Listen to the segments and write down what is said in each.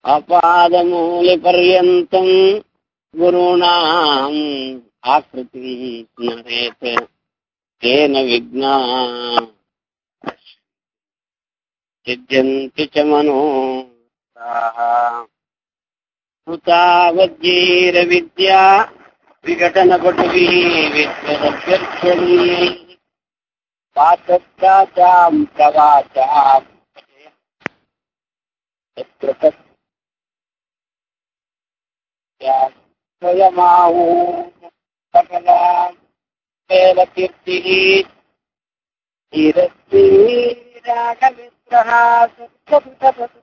अपादमूलपर्यन्तम् गुरूणाम् आकृतिम् स्मरेत् तेन विघ्ना सिद्ध्यन्ति च मनो हुतावज्जीरविद्या विघटनपटुभिः विद्वदभ्यर्थनी वाचस्याचाम् प्रवाचाम् यत्र तत् स्वयमाहू सकला वेलकीर्तिः धीरश्रीरागमित्रः सत्सन्तपतु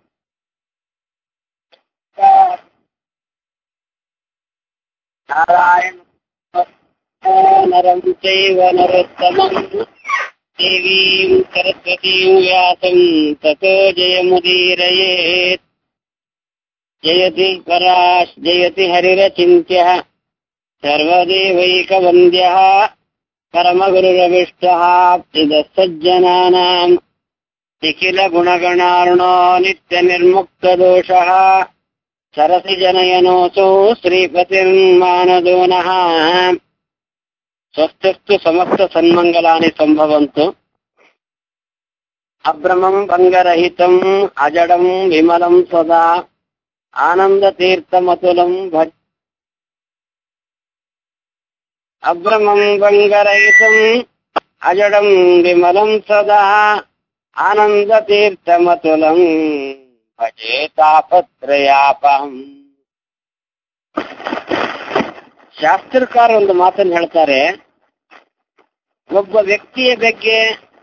नारायण नरं चैव नरोत्तमम् देवीं सरस्वतीं व्यासं ततो जयमुदीरयेत् जयति पराश् जयति हरिरचिन्त्यः सर्वदेवैकवन्द्यः परमगुरुरविष्टः प्रिदः सज्जनानाम् निखिलगुणगणार्णो नित्यनिर्मुक्तदोषः सरसि जनयनोऽसौ श्रीपतिर्मानदो नः ಸ್ವಸ್ಥಸ್ತು ಸಮಸ್ತ ಸನ್ಮಂಗಲಾನಿ ಸಂಭವಂತು ಅಭ್ರಮಂ ಭಂಗರಹಿತಂ ಅಜಡಂ ವಿಮಲಂ ಸದಾ ಆನಂದ ತೀರ್ಥಮತುಲಂ ಭಜ ಅಭ್ರಮಂ ಭಂಗರಹಿತಂ ಅಜಡಂ ವಿಮಲಂ ಸದಾ ಆನಂದ ತೀರ್ಥಮತುಲಂ ಭಜೆ ತಾಪತ್ರಯಾಪಹಂ ಶಾಸ್ತ್ರಕಾರ ಒಂದು ಮಾತನ್ನು ಹೇಳ್ತಾರೆ ಒಬ್ಬ ವ್ಯಕ್ತಿಯ ಬಗ್ಗೆ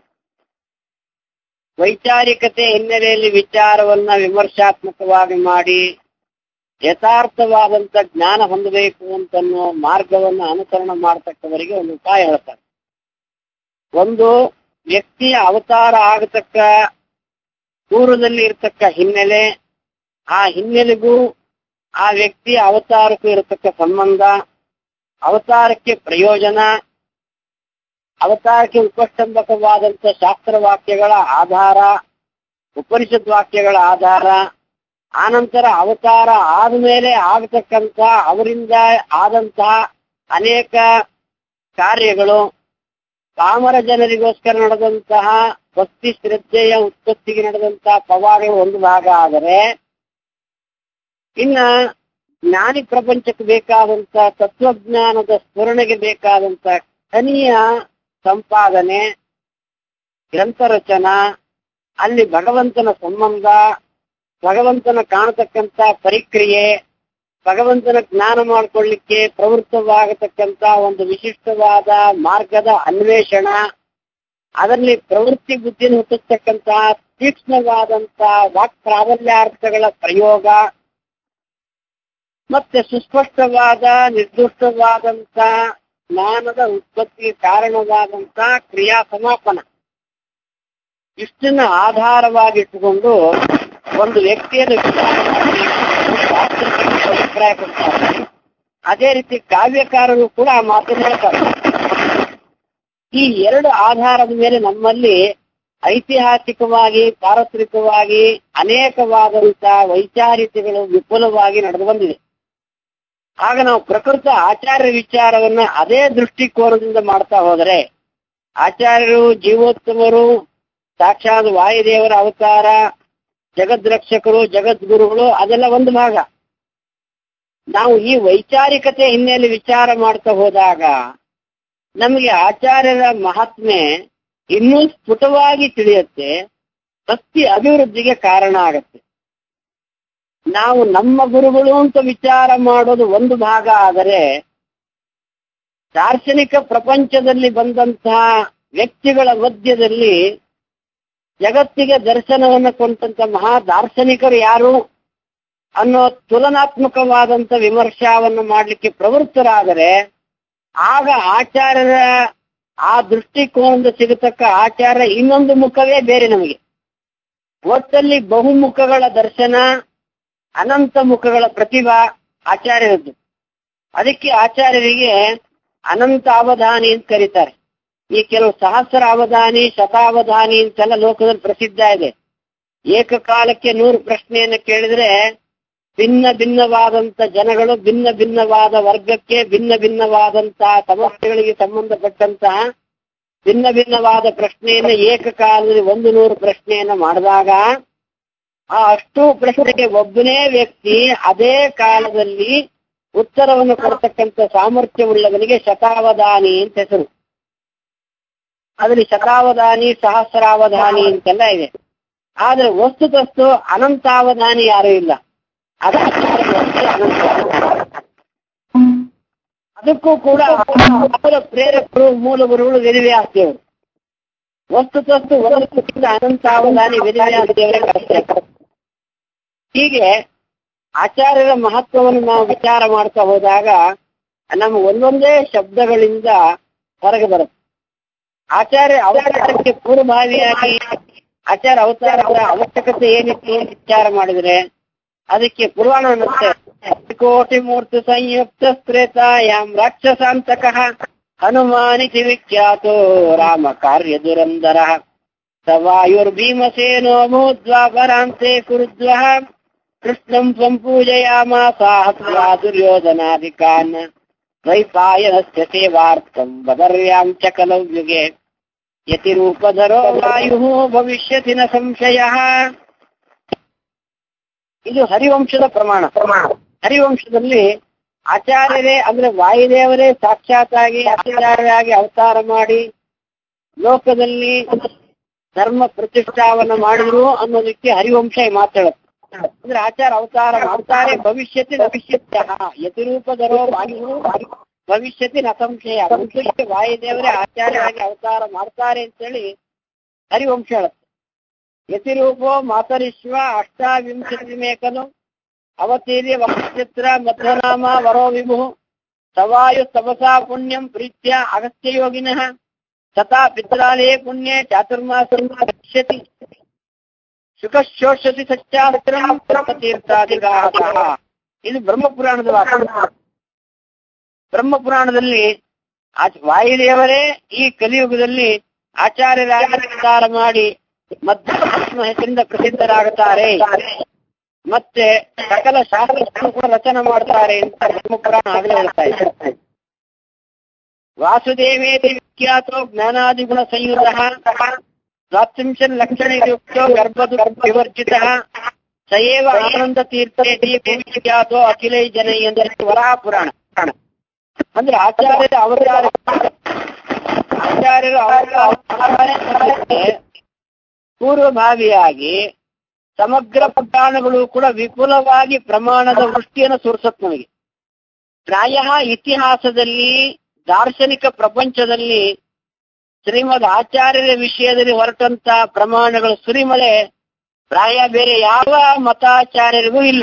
ವೈಚಾರಿಕತೆ ಹಿನ್ನೆಲೆಯಲ್ಲಿ ವಿಚಾರವನ್ನ ವಿಮರ್ಶಾತ್ಮಕವಾಗಿ ಮಾಡಿ ಯಥಾರ್ಥವಾದಂತ ಜ್ಞಾನ ಹೊಂದಬೇಕು ಅಂತನ್ನೋ ಮಾರ್ಗವನ್ನ ಅನುಸರಣ ಮಾಡತಕ್ಕವರಿಗೆ ಒಂದು ಉಪಾಯ ಹೇಳ್ತಾರೆ ಒಂದು ವ್ಯಕ್ತಿಯ ಅವತಾರ ಆಗತಕ್ಕ ಪೂರ್ವದಲ್ಲಿ ಇರತಕ್ಕ ಹಿನ್ನೆಲೆ ಆ ಹಿನ್ನೆಲೆಗೂ ಆ ವ್ಯಕ್ತಿಯ ಅವತಾರಕ್ಕೂ ಇರತಕ್ಕ ಸಂಬಂಧ ಅವತಾರಕ್ಕೆ ಪ್ರಯೋಜನ ಅವತಾರಕ್ಕೆ ಉಪಸ್ತಂಭಕವಾದಂತ ಶಾಸ್ತ್ರ ವಾಕ್ಯಗಳ ಆಧಾರ ಉಪನಿಷತ್ ವಾಕ್ಯಗಳ ಆಧಾರ ಆನಂತರ ಅವತಾರ ಆದ್ಮೇಲೆ ಆಗತಕ್ಕಂತ ಅವರಿಂದ ಆದಂತಹ ಅನೇಕ ಕಾರ್ಯಗಳು ಪಾಮರ ಜನರಿಗೋಸ್ಕರ ನಡೆದಂತಹ ಭಕ್ತಿ ಶ್ರದ್ಧೆಯ ಉತ್ಪತ್ತಿಗೆ ನಡೆದಂತಹ ಪವಾಡಗಳು ಒಂದು ಭಾಗ ಆದರೆ ಇನ್ನ ಜ್ಞಾನಿ ಪ್ರಪಂಚಕ್ಕೆ ಬೇಕಾದಂತ ತತ್ವಜ್ಞಾನದ ಸ್ಮರಣೆಗೆ ಬೇಕಾದಂತ ಖನಿಯ ಸಂಪಾದನೆ ಗ್ರಂಥ ರಚನಾ ಅಲ್ಲಿ ಭಗವಂತನ ಸಂಬಂಧ ಭಗವಂತನ ಕಾಣತಕ್ಕಂತ ಪರಿಕ್ರಿಯೆ ಭಗವಂತನ ಜ್ಞಾನ ಮಾಡ್ಕೊಳ್ಳಿಕ್ಕೆ ಪ್ರವೃತ್ತವಾಗತಕ್ಕಂತ ಒಂದು ವಿಶಿಷ್ಟವಾದ ಮಾರ್ಗದ ಅನ್ವೇಷಣ ಅದರಲ್ಲಿ ಪ್ರವೃತ್ತಿ ಬುದ್ಧಿಯನ್ನು ಹುಟ್ಟಿಸ್ತಕ್ಕಂತಹ ತೀಕ್ಷ್ಣವಾದಂತ ವಾಕ್ ಪ್ರಾಬಲ್ಯಾರ್ಥಗಳ ಪ್ರಯೋಗ ಮತ್ತೆ ಸುಸ್ಪಷ್ಟವಾದ ನಿರ್ದಿಷ್ಟವಾದಂತ ಜ್ಞಾನದ ಉತ್ಪತ್ತಿಗೆ ಕಾರಣವಾದಂತ ಕ್ರಿಯಾ ಸಮಾಪನ ಇಷ್ಟನ್ನ ಆಧಾರವಾಗಿಟ್ಟುಕೊಂಡು ಒಂದು ವ್ಯಕ್ತಿಯನ್ನು ವಿಚಾರ ಮಾಡಬೇಕು ಶಾಸ್ತ್ರಜ್ಞರು ಅಭಿಪ್ರಾಯ ಕೊಡ್ತಾರೆ ಅದೇ ರೀತಿ ಕಾವ್ಯಕಾರರು ಕೂಡ ಆ ಮಾತನ್ನು ಹೇಳ್ತಾರೆ ಈ ಎರಡು ಆಧಾರದ ಮೇಲೆ ನಮ್ಮಲ್ಲಿ ಐತಿಹಾಸಿಕವಾಗಿ ಪಾರತ್ರಿಕವಾಗಿ ಅನೇಕವಾದಂತ ವೈಚಾರಿಕಗಳು ವಿಪುಲವಾಗಿ ನಡೆದು ಬಂದಿದೆ ಆಗ ನಾವು ಪ್ರಕೃತ ಆಚಾರ್ಯ ವಿಚಾರವನ್ನ ಅದೇ ದೃಷ್ಟಿಕೋನದಿಂದ ಮಾಡ್ತಾ ಹೋದರೆ ಆಚಾರ್ಯರು ಜೀವೋತ್ತಮರು ಸಾಕ್ಷಾತ್ ವಾಯುದೇವರ ಅವತಾರ ಜಗದ್ರಕ್ಷಕರು ಜಗದ್ಗುರುಗಳು ಅದೆಲ್ಲ ಒಂದು ಭಾಗ ನಾವು ಈ ವೈಚಾರಿಕತೆ ಹಿನ್ನೆಲೆ ವಿಚಾರ ಮಾಡ್ತಾ ಹೋದಾಗ ನಮಗೆ ಆಚಾರ್ಯರ ಮಹಾತ್ಮೆ ಇನ್ನೂ ಸ್ಫುಟವಾಗಿ ತಿಳಿಯುತ್ತೆ ಭಕ್ತಿ ಅಭಿವೃದ್ಧಿಗೆ ಕಾರಣ ಆಗತ್ತೆ ನಾವು ನಮ್ಮ ಗುರುಗಳು ಅಂತ ವಿಚಾರ ಮಾಡೋದು ಒಂದು ಭಾಗ ಆದರೆ ದಾರ್ಶನಿಕ ಪ್ರಪಂಚದಲ್ಲಿ ಬಂದಂತಹ ವ್ಯಕ್ತಿಗಳ ಮಧ್ಯದಲ್ಲಿ ಜಗತ್ತಿಗೆ ದರ್ಶನವನ್ನು ಕೊಟ್ಟಂತ ಮಹಾ ದಾರ್ಶನಿಕರು ಯಾರು ಅನ್ನೋ ತುಲನಾತ್ಮಕವಾದಂತ ವಿಮರ್ಶಾವನ್ನು ಮಾಡಲಿಕ್ಕೆ ಪ್ರವೃತ್ತರಾದರೆ ಆಗ ಆಚಾರ್ಯರ ಆ ದೃಷ್ಟಿಕೋನದಿಂದ ಸಿಗತಕ್ಕ ಆಚಾರ ಇನ್ನೊಂದು ಮುಖವೇ ಬೇರೆ ನಮಗೆ ಒಟ್ಟಲ್ಲಿ ಬಹುಮುಖಗಳ ದರ್ಶನ ಅನಂತ ಮುಖಗಳ ಪ್ರತಿಭಾ ಆಚಾರ್ಯರದ್ದು ಅದಕ್ಕೆ ಆಚಾರ್ಯರಿಗೆ ಅನಂತ ಅವಧಾನಿ ಅಂತ ಕರೀತಾರೆ ಈ ಕೆಲವು ಸಹಸ್ರ ಅವಧಾನಿ ಶತಾವಧಾನಿ ಅಂತೆಲ್ಲ ಲೋಕದಲ್ಲಿ ಪ್ರಸಿದ್ಧ ಇದೆ ಏಕಕಾಲಕ್ಕೆ ನೂರು ಪ್ರಶ್ನೆಯನ್ನು ಕೇಳಿದ್ರೆ ಭಿನ್ನ ಭಿನ್ನವಾದಂತ ಜನಗಳು ಭಿನ್ನ ಭಿನ್ನವಾದ ವರ್ಗಕ್ಕೆ ಭಿನ್ನ ಭಿನ್ನವಾದಂತಹ ಸಮಸ್ಯೆಗಳಿಗೆ ಸಂಬಂಧಪಟ್ಟಂತಹ ಭಿನ್ನ ಭಿನ್ನವಾದ ಪ್ರಶ್ನೆಯನ್ನ ಏಕಕಾಲದಲ್ಲಿ ಒಂದು ನೂರು ಪ್ರಶ್ನೆಯನ್ನ ಮಾಡಿದಾಗ ಆ ಅಷ್ಟು ಪ್ರಶ್ನೆಗೆ ಒಬ್ಬನೇ ವ್ಯಕ್ತಿ ಅದೇ ಕಾಲದಲ್ಲಿ ಉತ್ತರವನ್ನು ಕೊಡ್ತಕ್ಕಂಥ ಸಾಮರ್ಥ್ಯವುಳ್ಳವನಿಗೆ ಶತಾವಧಾನಿ ಅಂತ ಹೆಸರು ಅದರಲ್ಲಿ ಶತಾವಧಾನಿ ಸಹಸ್ರಾವಧಾನಿ ಅಂತೆಲ್ಲ ಇದೆ ಆದ್ರೆ ವಸ್ತುತಸ್ತು ಅನಂತಾವಧಾನಿ ಯಾರೂ ಇಲ್ಲ ಅದಕ್ಕೆ ಅನಂತಾವಧಾನಿ. ಅದಕ್ಕೂ ಕೂಡ ಅವರ ಪ್ರೇರಕರು ಮೂಲ ಗುರುಗಳು ವೇದವ್ಯಾಸದೇವರು ವಸ್ತುತಸ್ತು ವಸ್ತುದಿಂದ ಅನಂತಾವಧಾನಿ ವೇದವ್ಯಾಸದೇವರೇ ಕರೆಸ್ತಾರೆ ಹೀಗೆ ಆಚಾರ್ಯರ ಮಹತ್ವವನ್ನು ನಾವು ವಿಚಾರ ಮಾಡ್ತಾ ಹೋದಾಗ ನಮ್ಮ ಒಂದೊಂದೇ ಶಬ್ದಗಳಿಂದ ಹೊರಗೆ ಬರುತ್ತೆ ಆಚಾರ್ಯ ಅವತಾರಕ್ಕೆ ಪೂರ್ವಭಾವಿಯಾಗಿ ಆಚಾರ್ಯ ಅವತಾರದ ಅವಶ್ಯಕತೆ ಏನಿತ್ತು ಅಂತ ವಿಚಾರ ಮಾಡಿದ್ರೆ ಅದಕ್ಕೆ ಪುರಾಣ ಅನ್ನುತ್ತೆ ಕೋಟಿ ಮೂರ್ತಿ ಸಂಯುಕ್ತ ತ್ರೇತಾಯಾಂ ರಾಕ್ಷಸಾಂತಕ ಹನುಮಾನಿತಿ ವಿಖ್ಯಾತೋ ರಾಮ ಕಾರ್ಯ ದುರಂದರ ಸವಾಯುರ್ಭೀಮಸೇನೋ ಭೂದ್ವಾಪರಾಂತೆ ಕುರುದ್ವ ಕೃಷ್ಣಂ ತ್ವಂ ಪೂಜಯಾಮಾಸಾ ದುರ್ಯೋಧನಾದಿಕಾನ್ ದ್ವೈಪಾಯನಸ್ಯ ಸೇವಾರ್ಥಂ ಬದರ್ಯಾಂ ಚ ಕಲವ್ಯುಗೆ ಯತಿರೂಪಧರೋ ವಾಯು ಭವಿಷ್ಯತಿ ನ ಸಂಶಯ ಇದು ಹರಿವಂಶದ ಪ್ರಮಾಣ ಹರಿವಂಶದಲ್ಲಿ ಆಚಾರ್ಯರೇ ಅಂದ್ರೆ ವಾಯುದೇವರೇ ಸಾಕ್ಷಾತ್ತಾಗಿ ಆಚಾರ್ಯರಾಗಿ ಅವತಾರ ಮಾಡಿ ಲೋಕದಲ್ಲಿ ಧರ್ಮ ಪ್ರತಿಷ್ಠಾವನ್ನ ಮಾಡಿದ್ರು ಅನ್ನೋದಕ್ಕೆ ಹರಿವಂಶ ಮಾತಾಡುತ್ತೆ ಅಂದ್ರೆ ಆಚಾರ ಅವತಾರ ಮಾಡ್ತಾರೆ ಭವಿಷ್ಯತಿ ಭವಿಷ್ಯತ್ಯ ಯತಿರೂಪಧರೋ ವಾಯು ಭವಿಷ್ಯತಿ ನ ಸಂಶಯ ಮುಂಚೆ ವಾಯುದೇವರೇ ಆಚಾರ್ಯರಾಗಿ ಅವತಾರ ಮಾಡ್ತಾರೆ ಅಂತೇಳಿ ಹರಿವಂಶ ಹೇಳುತ್ತೆ ಯತಿರೂಪೋ ಮಾತರಿಶ್ವ ಅಷ್ಟಾವಿಂಶತಿ ಮೇಕಲು ಅವತೀರ್ಯ ವಕ್ಷಿತ್ರ ಮಧ್ಯನಾಮ ವರೋ ವಿಭು ಸವಾಯು ತಪಸಾ ಪುಣ್ಯಂ ಪ್ರೀತ್ಯ ಅಗಸ್ತ್ಯ ಯೋಗಿನಃ ತಥಾ ಪಿತ್ರಾಲೇ ಪುಣ್ಯೆ ಚಾತುರ್ಮಾಸ ರಕ್ಷ್ಯತಿ ಶುಕಶೋಷತಿ ಸಚ್ಚಾಸ್ತ್ರಂ ತೀರ್ಥಾಧಿಗಾಹ ಇದು ಬ್ರಹ್ಮಪುರಾಣದ ವಾಕ್ಯ ಬ್ರಹ್ಮಪುರಾಣದಲ್ಲಿ ಆಚ- ವಾಯುದೇವರೇ ಈ ಕಲಿಯುಗದಲ್ಲಿ ಆಚಾರ್ಯರಾಗಿ ಅವತಾರ ಮಾಡಿ ಮಧ್ಯಾಹ್ನ ಹೆಸರಿಂದ ಪ್ರಸಿದ್ಧರಾಗುತ್ತಾರೆ ಮತ್ತೆ ಸಕಲ ಶಾಸ್ತ್ರ ಕೂಡ ರಚನೆ ಮಾಡ್ತಾರೆ ಅಂತ ಬ್ರಹ್ಮಪುರಾಣ ಆಗಲೇ ಹೇಳ್ತಾ ಇದೆ ವಾಸುದೇವೇತಿ ವಿಖ್ಯಾತೋ ಜ್ಞಾನಾದಿಗುಣ ಸಂಯುತ ದ್ವಾತ್ರಿಂಶನ್ ಲಕ್ಷಣ ಯುಕ್ತೋ ಗರ್ಭದು ವಿವರ್ಜಿತ ಸಯೇವ ಆನಂದ ತೀರ್ಥೇತಿ ವಿಖ್ಯಾತೋ ಅಖಿಲೈ ಜನೈ ಅಂದರೆ ವರಾಹ ಪುರಾಣ ಅಂದ್ರೆ ಆಚಾರ್ಯರ ಅವತಾರ ಆಚಾರ್ಯರು ಅವತಾರಕ್ಕೆ ಪೂರ್ವಭಾವಿಯಾಗಿ ಸಮಗ್ರ ಪುರಾಣಗಳು ಕೂಡ ವಿಪುಲವಾಗಿ ಪ್ರಮಾಣದ ವೃಷ್ಟಿಯನ್ನು ಸುರಿಸತ್ ನಮಗೆ ಪ್ರಾಯ ಇತಿಹಾಸದಲ್ಲಿ ದಾರ್ಶನಿಕ ಪ್ರಪಂಚದಲ್ಲಿ ಶ್ರೀಮದ್ ಆಚಾರ್ಯರ ವಿಷಯದಲ್ಲಿ ಹೊರಟಂತ ಪ್ರಮಾಣಗಳು ಸುರಿಮಳೆ ಪ್ರಾಯ ಬೇರೆ ಯಾವ ಮತಾಚಾರ್ಯರಿಗೂ ಇಲ್ಲ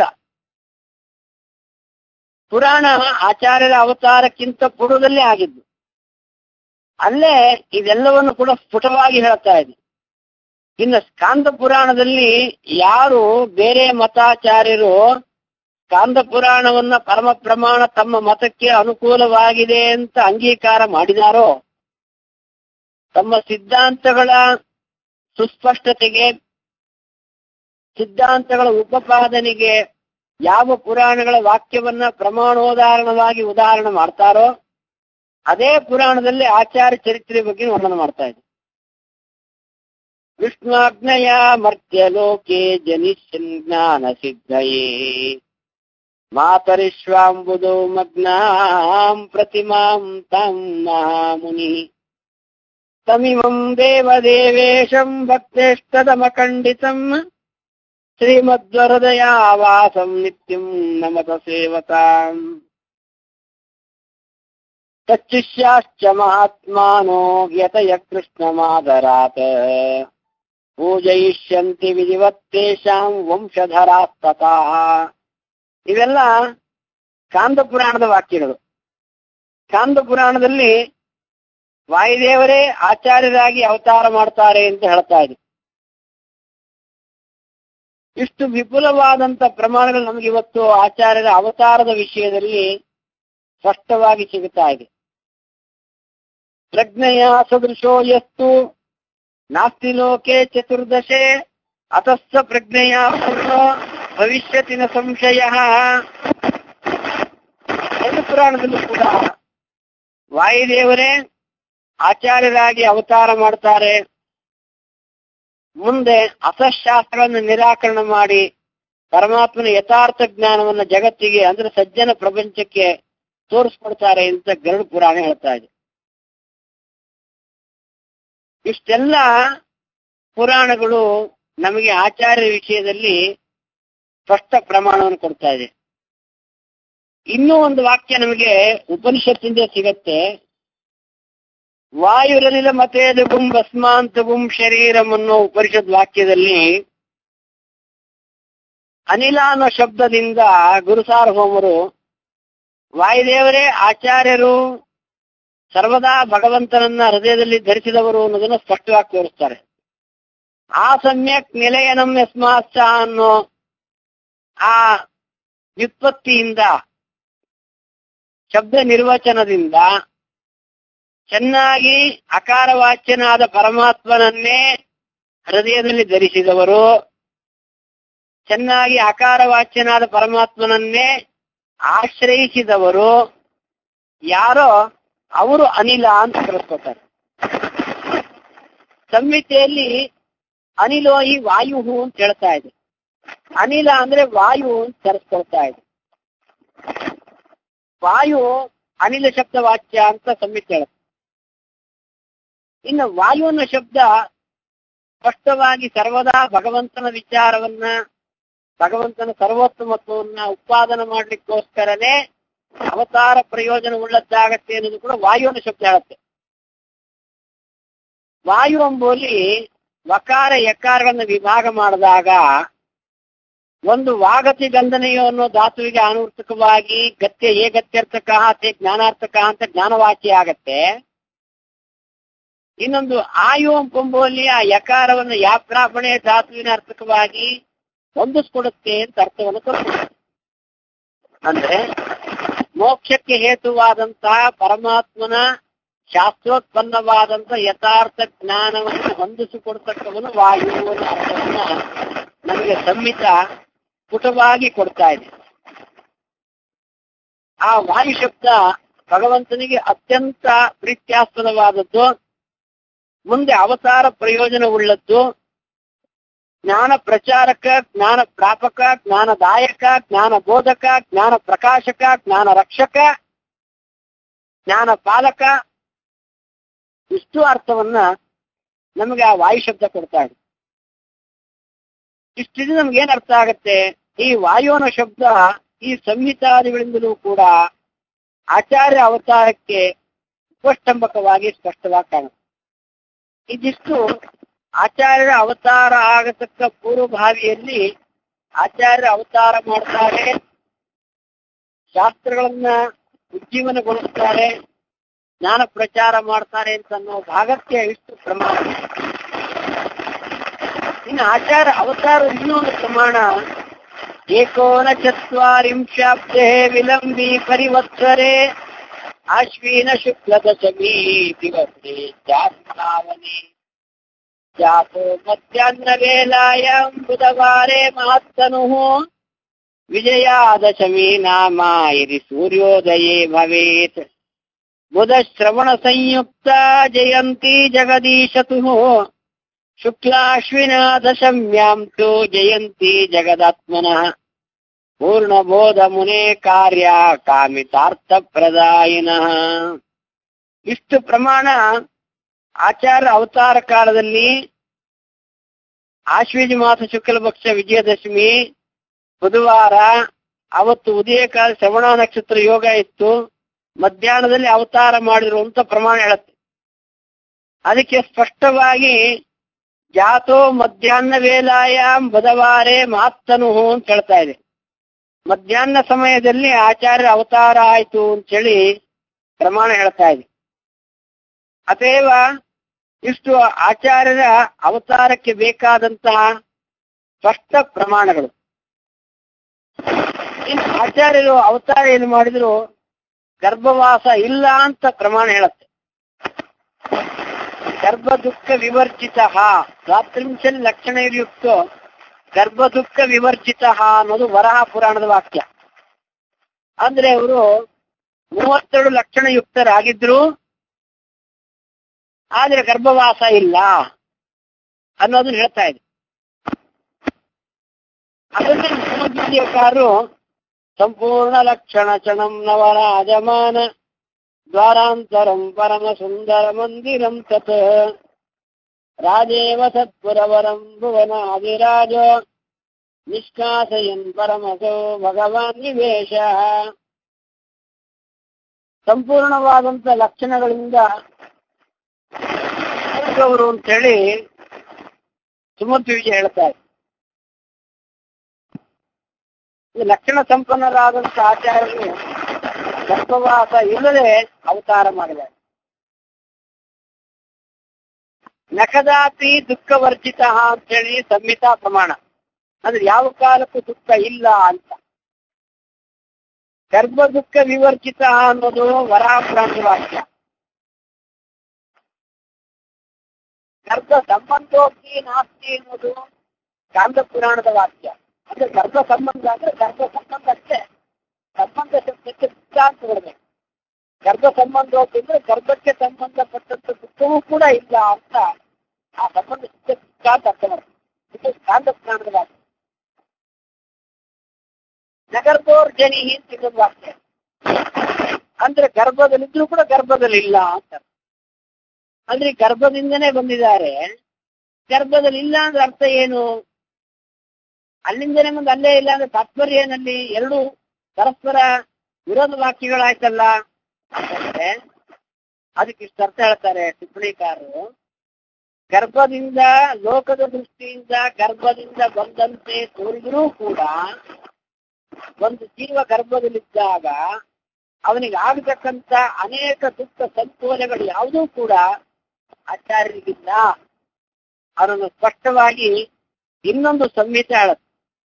ಪುರಾಣ ಆಚಾರ್ಯರ ಅವತಾರಕ್ಕಿಂತ ಪೂರ್ವದಲ್ಲೇ ಆಗಿದ್ದು ಅಲ್ಲೇ ಇದೆಲ್ಲವನ್ನು ಕೂಡ ಸ್ಫುಟವಾಗಿ ಹೇಳ್ತಾ ಇದೆ ಇನ್ನು ಸ್ಕಾಂದ ಪುರಾಣದಲ್ಲಿ ಯಾರು ಬೇರೆ ಮತಾಚಾರ್ಯರು ಸ್ಕಾಂದ ಪುರಾಣವನ್ನ ಪರಮ ಪ್ರಮಾಣ ತಮ್ಮ ಮತಕ್ಕೆ ಅನುಕೂಲವಾಗಿದೆ ಅಂತ ಅಂಗೀಕಾರ ಮಾಡಿದಾರೋ ತಮ್ಮ ಸಿದ್ಧಾಂತಗಳ ಸುಸ್ಪಷ್ಟತೆಗೆ ಸಿದ್ಧಾಂತಗಳ ಉಪಪಾದನೆಗೆ ಯಾವ ಪುರಾಣಗಳ ವಾಕ್ಯವನ್ನ ಪ್ರಮಾಣೋದಾಹರಣವಾಗಿ ಉದಾಹರಣೆ ಮಾಡ್ತಾರೋ ಅದೇ ಪುರಾಣದಲ್ಲಿ ಆಚಾರ್ಯ ಚರಿತ್ರೆ ಬಗ್ಗೆ ವರ್ಣನೆ ಮಾಡ್ತಾ ಇದೆ ವಿಷ್ಣಾಗ್ನಯ ಮರ್ತ್ಯಲೋಕೆ ಜನಿಷ್ಯನ್ ಜ್ಞಾನ ಸಿದ್ಧಯೇ ಮಾತರಿಶ್ವಾಂಬುದೋ ಮಗ್ನಾಂ ಪ್ರತಿಮಾಂ ತಂ ಮುನಿ ತಮಿಮಂ ದೇವದೇವೇಶಂ ಭಕ್ತೇಷ್ಟದಮಖಂಡಿತಂ ಶ್ರೀಮದ್ವರದಯಾವಾಸಂ ನಿತ್ಯಂ ನಮತ ಸೇವತಾಂ ತಚ್ಚಿಷ್ಯಾಶ್ಚ ಮಹಾತ್ಮಾನೋ ವ್ಯತಯ ಕೃಷ್ಣಮಾದರಾತ್ ಪೂಜಯಿಷ್ಯಂತಿ ವಿಧಿವತ್ತೇಷಾಂ ವಂಶಧರಾಸ್ತತಾ ಇವೆಲ್ಲ ಕಾಂದ ಪುರಾಣದ ವಾಕ್ಯಗಳು ಕಾಂದ ಪುರಾಣದಲ್ಲಿ ವಾಯುದೇವರೇ ಆಚಾರ್ಯರಾಗಿ ಅವತಾರ ಮಾಡ್ತಾರೆ ಅಂತ ಹೇಳ್ತಾ ಇದೆ ಇಷ್ಟು ವಿಪುಲವಾದಂತ ಪ್ರಮಾಣಗಳು ನಮಗೆ ಇವತ್ತು ಆಚಾರ್ಯರ ಅವತಾರದ ವಿಷಯದಲ್ಲಿ ಸ್ಪಷ್ಟವಾಗಿ ಸಿಗುತ್ತಾ ಇದೆ ಪ್ರಜ್ಞೆಯ ಸದೃಶೋ ಯಸ್ತು ನಾಸ್ತಿ ಲೋಕೆ ಚತುರ್ದಶೆ ಅತಸ್ಸ ಪ್ರಜ್ಞೆಯ ಪೂರ್ಣ ಭವಿಷ್ಯತಿನ ಸಂಶಯ ಎಂದು ಪುರಾಣದಲ್ಲೂ ಕೂಡ ವಾಯುದೇವರೇ ಆಚಾರ್ಯರಾಗಿ ಅವತಾರ ಮಾಡ್ತಾರೆ ಮುಂದೆ ಅಸಶಾಸ್ತ್ರಗಳನ್ನು ನಿರಾಕರಣೆ ಮಾಡಿ ಪರಮಾತ್ಮನ ಯಥಾರ್ಥ ಜ್ಞಾನವನ್ನು ಜಗತ್ತಿಗೆ ಅಂದ್ರೆ ಸಜ್ಜನ ಪ್ರಪಂಚಕ್ಕೆ ತೋರಿಸ್ಕೊಡ್ತಾರೆ ಅಂತ ಗರುಡ ಪುರಾಣ ಹೇಳ್ತಾ ಇದೆ ಇಷ್ಟೆಲ್ಲ ಪುರಾಣಗಳು ನಮಗೆ ಆಚಾರ್ಯ ವಿಷಯದಲ್ಲಿ ಸ್ಪಷ್ಟ ಪ್ರಮಾಣವನ್ನು ಕೊಡ್ತಾ ಇದೆ ಇನ್ನೂ ಒಂದು ವಾಕ್ಯ ನಮಗೆ ಉಪನಿಷತ್ತಿಂದ ಸಿಗತ್ತೆ ವಾಯುರಲಿಲ ಮತೇದಗುಂ ಭಸ್ಮಾಂತಗುಂ ಶರೀರಂ ಅನ್ನೋ ಉಪನಿಷತ್ ವಾಕ್ಯದಲ್ಲಿ ಅನಿಲ ಅನ್ನೋ ಶಬ್ದದಿಂದ ಗುರುಸಾರ್ವಭೌಮರು ವಾಯುದೇವರೇ ಆಚಾರ್ಯರು ಸರ್ವದಾ ಭಗವಂತನನ್ನ ಹೃದಯದಲ್ಲಿ ಧರಿಸಿದವರು ಅನ್ನೋದನ್ನ ಸ್ಪಷ್ಟವಾಗಿ ತೋರಿಸ್ತಾರೆ ಆ ಸಮ್ಯಕ್ ನಿಲಯನಂ ಯಸ್ಮಾಶ್ಚ ಅನ್ನೋ ಆ ವ್ಯುತ್ಪತ್ತಿಯಿಂದ ಶಬ್ದ ನಿರ್ವಚನದಿಂದ ಚೆನ್ನಾಗಿ ಅಕಾರವಾಚ್ಯನಾದ ಪರಮಾತ್ಮನನ್ನೇ ಹೃದಯದಲ್ಲಿ ಧರಿಸಿದವರು ಚೆನ್ನಾಗಿ ಆಕಾರವಾಚ್ಯನಾದ ಪರಮಾತ್ಮನನ್ನೇ ಆಶ್ರಯಿಸಿದವರು ಯಾರೋ ಅವರು ಅನಿಲ ಅಂತ ಕರೆಸ್ಕೊತಾರೆ ಸಂಹಿತೆಯಲ್ಲಿ ಅನಿಲೋ ಈ ವಾಯು ಅಂತ ಹೇಳ್ತಾ ಇದೆ ಅನಿಲ ಅಂದ್ರೆ ವಾಯು ಅಂತ ಕರೆಸ್ಕೊಳ್ತಾ ಇದೆ ವಾಯು ಅನಿಲ ಶಬ್ದ ವಾಚ್ಯ ಅಂತ ಸಂಹಿತೆ ಹೇಳುತ್ತೆ ಇನ್ನು ವಾಯು ಅನ್ನೋ ಶಬ್ದ ಸ್ಪಷ್ಟವಾಗಿ ಸರ್ವದಾ ಭಗವಂತನ ವಿಚಾರವನ್ನ ಭಗವಂತನ ಸರ್ವೋತ್ತಮತ್ವವನ್ನ ಉತ್ಪಾದನೆ ಮಾಡ್ಲಿಕ್ಕೋಸ್ಕರನೇ ಅವತಾರ ಪ್ರಯೋಜನ ಉಳ್ಳದ್ದಾಗತ್ತೆ ಅನ್ನೋದು ಕೂಡ ವಾಯು ಅನ್ನೋ ಶಬ್ದ ಹೇಳುತ್ತೆ ವಾಯು ಎಂಬುವಲ್ಲಿ ವಕಾರ ಯಕಾರಗಳನ್ನ ವಿಭಾಗ ಮಾಡಿದಾಗ ಒಂದು ವಾಗತಿ ಗಂಧನೆಯೋ ಅನ್ನೋ ಧಾತುವಿಗೆ ಅನೂರ್ತಕವಾಗಿ ಗತ್ಯ ಏ ಗತ್ಯರ್ಥಕ ತೇ ಜ್ಞಾನಾರ್ಥಕ ಅಂತ ಜ್ಞಾನವಾಚಿ ಆಗತ್ತೆ ಇನ್ನೊಂದು ಆಯು ಎಂಬುವಲ್ಲಿ ಆ ಯಕಾರವನ್ನು ಯಾಪ್ರಾಪಣೆ ಧಾತುವಿನ ಅರ್ಥಕವಾಗಿ ಹೊಂದಿಸ್ಕೊಡುತ್ತೆ ಅಂತ ಅರ್ಥವನ್ನು ಕೊಡ್ತಾರೆ ಅಂದ್ರೆ ಮೋಕ್ಷಕ್ಕೆ ಹೇತುವಾದಂತಹ ಪರಮಾತ್ಮನ ಶಾಸ್ತ್ರೋತ್ಪನ್ನವಾದಂತ ಯಥಾರ್ಥ ಜ್ಞಾನವನ್ನು ಹೊಂದಿಸಿಕೊಡ್ತಕ್ಕವನು ವಾಯು ಅನ್ನೋ ಅರ್ಥವನ್ನ ನಮಗೆ ಸಂಹಿತ ಪುಟವಾಗಿ ಕೊಡ್ತಾ ಇದೆ ಆ ವಾಯು ಶಬ್ದ ಭಗವಂತನಿಗೆ ಅತ್ಯಂತ ಪ್ರೀತ್ಯಾಸ್ಪದವಾದದ್ದು ಮುಂದೆ ಅವತಾರ ಪ್ರಯೋಜನವುಳ್ಳದ್ದು ಜ್ಞಾನ ಪ್ರಚಾರಕ ಜ್ಞಾನ ಪ್ರಾಪಕ ಜ್ಞಾನದಾಯಕ ಜ್ಞಾನ ಬೋಧಕ ಜ್ಞಾನ ಪ್ರಕಾಶಕ ಜ್ಞಾನ ರಕ್ಷಕ ಜ್ಞಾನ ಪಾಲಕ ಇಷ್ಟು ಅರ್ಥವನ್ನ ನಮಗೆ ಆ ವಾಯು ಶಬ್ದ ಕೊಡ್ತಾ ಇದೆ ಇಷ್ಟಿದು ನಮ್ಗೆ ಏನ್ ಅರ್ಥ ಆಗತ್ತೆ ಈ ವಾಯು ಅನ್ನೋ ಶಬ್ದ ಈ ಸಂಹಿತಾದಿಗಳಿಂದಲೂ ಕೂಡ ಆಚಾರ್ಯ ಅವತಾರಕ್ಕೆ ಉಪಷ್ಟಂಬಕವಾಗಿ ಸ್ಪಷ್ಟವಾಗಿ ಕಾಣುತ್ತೆ ಇದಿಷ್ಟು ಆಚಾರ್ಯರ ಅವತಾರ ಆಗತಕ್ಕ ಪೂರ್ವಭಾವಿಯಲ್ಲಿ ಆಚಾರ್ಯ ಅವತಾರ ಮಾಡ್ತಾರೆ ಶಾಸ್ತ್ರಗಳನ್ನ ಉಜ್ಜೀವನಗೊಳಿಸ್ತಾರೆ ಜ್ಞಾನ ಪ್ರಚಾರ ಮಾಡ್ತಾರೆ ಅಂತ ಅನ್ನೋ ಭಾಗಕ್ಕೆ ಇಷ್ಟು ಪ್ರಮಾಣ ಇನ್ನು ಆಚಾರ ಅವತಾರ ಇನ್ನೊಂದು ಪ್ರಮಾಣ ಏಕೋನ ಚತ್ವರಿಂಶಾಬ್ದೆ ವಿಲಂಬಿ ಪರಿವತ್ಸರೆ ಆಶ್ವೀನ ಶುಕ್ಲ ದಶಮಿ ದಿವಸೆ ಜಾಸ್ತಾವನೆ ಜಾತೋ ಮಧ್ಯಾಹ್ನ ವೇಲಾಯಾಂ ಬುಧವಾರೆ ಮಹತ್ತನು ವಿಜಯಾದಶಮಿ ನಾಮ ಇರಿ ಸೂರ್ಯೋದಯೇ ಭವೇತ್ ಬುಧ ಶ್ರವಣ ಸಂಯುಕ್ತ ಜಯಂತಿ ಜಗದೀಶತು ಶುಕ್ಲಾಶ್ವಿನ ದಶಮ್ಯಾಂ ತು ಜಯಂತಿ ಜಗದಾತ್ಮನಃ ಪೂರ್ಣಬೋಧ ಮುನೆ ಕಾರ್ಯ ಕಾಮಿತಾರ್ಥ ಪ್ರದಾಯಿನಃ ಇಷ್ಟು ಪ್ರಮಾಣ ಆಚಾರ ಅವತಾರ ಕಾಲದಲ್ಲಿ ಆಶ್ವೀಜ ಮಾಸ ಶುಕ್ಲ ಪಕ್ಷ ವಿಜಯದಶಮಿ ಬುಧವಾರ ಅವತ್ತು ಉದಯ ಕಾಲ ಶ್ರವಣ ನಕ್ಷತ್ರ ಯೋಗ ಇತ್ತು ಮಧ್ಯಾಹ್ನದಲ್ಲಿ ಅವತಾರ ಮಾಡಿದ್ರು ಅಂತ ಪ್ರಮಾಣ ಹೇಳುತ್ತೆ ಅದಕ್ಕೆ ಸ್ಪಷ್ಟವಾಗಿ ಜಾತೋ ಮಧ್ಯಾಹ್ನ ವೇಲಾಯಾಮ್ ಬುಧವಾರೇ ಮಾತ್ತನು ಅಂತ ಹೇಳ್ತಾ ಇದೆ ಮಧ್ಯಾಹ್ನ ಸಮಯದಲ್ಲಿ ಆಚಾರ್ಯ ಅವತಾರ ಆಯ್ತು ಅಂತೇಳಿ ಪ್ರಮಾಣ ಹೇಳ್ತಾ ಇದೆ ಅತೇವ ಇಷ್ಟು ಆಚಾರ್ಯರ ಅವತಾರಕ್ಕೆ ಬೇಕಾದಂತಹ ಸ್ಪಷ್ಟ ಪ್ರಮಾಣಗಳು ಇನ್ನು ಆಚಾರ್ಯರು ಅವತಾರ ಏನು ಮಾಡಿದ್ರು ಗರ್ಭವಾಸ ಇಲ್ಲ ಅಂತ ಪ್ರಮಾಣ ಹೇಳುತ್ತೆ ಗರ್ಭ ದುಃಖ ವಿವರ್ಜಿತ ದ್ವಾತ್ರಿಂಶಲ್ ಲಕ್ಷಣ ಯುಕ್ತ ಗರ್ಭ ದುಃಖ ವಿವರ್ಜಿತ ಅನ್ನೋದು ವರಹ ಪುರಾಣದ ವಾಕ್ಯ ಅಂದ್ರೆ ಅವರು ಮೂವತ್ತೆರಡು ಲಕ್ಷಣ ಯುಕ್ತರಾಗಿದ್ರು ಆದ್ರೆ ಗರ್ಭವಾಸ ಇಲ್ಲ ಅನ್ನೋದನ್ನ ಹೇಳ್ತಾ ಇದೆ ಅದನ್ನೇ ಮುಖ್ಯಮಂತ್ರಿಕಾರರು ಸಂಪೂರ್ಣ ಲಕ್ಷಣ ಚಣಂ ನವರಾಜಮಾನ ದ್ವಾರಾಂತರಂ ಪರಮ ಸುಂದರ ಮಂದಿರಂ ತತ್ ರಾಜೇವ ಸತ್ಪುರವರಂ ಭುವನಾದಿರಾಜ ನಿಷ್ಕಾಸಯನ್ ಪರಮಸೋ ಭಗವಾನ್ ನಿವೇಶ ಸಂಪೂರ್ಣವಾದಂತ ಲಕ್ಷಣಗಳಿಂದ ಅವರು ಅಂತೇಳಿ ಸುಮತಿ ವಿಜಯ ಹೇಳ್ತಾರೆ ಈ ಲಕ್ಷಣ ಸಂಪನ್ನರಾದಂತ ಆಚಾರ್ಯರು ಗರ್ಭವಾಸ ಇಲ್ಲದೆ ಅವತಾರ ಮಾಡಿದ್ದಾರೆ ನಖದಾತಿ ದುಃಖ ವರ್ಜಿತ ಅಂತೇಳಿ ಸಂಹಿತಾ ಪ್ರಮಾಣ ಅಂದ್ರೆ ಯಾವ ಕಾಲಕ್ಕೂ ದುಃಖ ಇಲ್ಲ ಅಂತ ಗರ್ಭ ದುಃಖ ವಿವರ್ಜಿತ ಅನ್ನೋದು ವರಾಪ್ರಾಂತ ವಾಕ್ಯ ಗರ್ಭ ಸಂಬಂಧೋಕ್ತಿ ನಾಸ್ತಿ ಅನ್ನೋದು ಕಾಂತ ಪುರಾಣದ ವಾಕ್ಯ ಅಂದ್ರೆ ಗರ್ಭ ಸಂಬಂಧ ಅಂದ್ರೆ ಗರ್ಭ ಸಂಬಂಧ ಅಷ್ಟೇ ಸಂಬಂಧ ಶಬ್ದಕ್ಕೆ ದುಃಖ ಅಂತ ಬರಬೇಕು ಗರ್ಭ ಸಂಬಂಧೋಕ್ತಿ ಅಂದ್ರೆ ಗರ್ಭಕ್ಕೆ ಸಂಬಂಧಪಟ್ಟಂತ ದುಃಖವೂ ಕೂಡ ಇಲ್ಲ ಅಂತ ಆ ಸಂಬಂಧ ದುಃಖ ಅಂತ ಅರ್ಥ ಮಾಡ್ತೀವಿ ಇದು ಕಾಂತ ಪುರಾಣದ ವಾಕ್ಯ ನಗರ್ಭೋರ್ಜನಿ ಅಂತ ಇನ್ನೊಂದು ವಾಕ್ಯ ಅಂದ್ರೆ ಗರ್ಭದಲ್ಲಿದ್ರು ಕೂಡ ಗರ್ಭದಲ್ಲಿ ಇಲ್ಲ ಅಂತ ಅಂದ್ರೆ ಈ ಗರ್ಭದಿಂದನೇ ಬಂದಿದ್ದಾರೆ ಗರ್ಭದಲ್ಲಿ ಇಲ್ಲ ಅಂದ್ರೆ ಅರ್ಥ ಏನು ಅಲ್ಲಿಂದನೇ ಮುಂದೆ ಅಲ್ಲೇ ಇಲ್ಲ ಅಂದ್ರೆ ತಾತ್ಪರ್ಯ ಏನಲ್ಲಿ ಎರಡು ಪರಸ್ಪರ ವಿರೋಧ ವಾಕ್ಯಗಳಾಯ್ತಲ್ಲ ಅಂತಂದ್ರೆ ಅದಕ್ಕೆ ಇಷ್ಟು ಅರ್ಥ ಹೇಳ್ತಾರೆ ಟಿಪ್ಪಣಿಕಾರರು ಗರ್ಭದಿಂದ ಲೋಕದ ದೃಷ್ಟಿಯಿಂದ ಗರ್ಭದಿಂದ ಬಂದಂತೆ ತೋರಿದರೂ ಕೂಡ ಒಂದು ಜೀವ ಗರ್ಭದಲ್ಲಿದ್ದಾಗ ಅವನಿಗೆ ಆಗತಕ್ಕಂತ ಅನೇಕ ದುಃಖ ಸಂಕೋಲೆಗಳು ಯಾವುದೂ ಕೂಡ ಆಚಾರ್ಯರಿಗಿಲ್ಲ ಅವರನ್ನು ಸ್ಪಷ್ಟವಾಗಿ ಇನ್ನೊಂದು ಸಂಹಿತೆ ಹೇಳುತ್ತೆ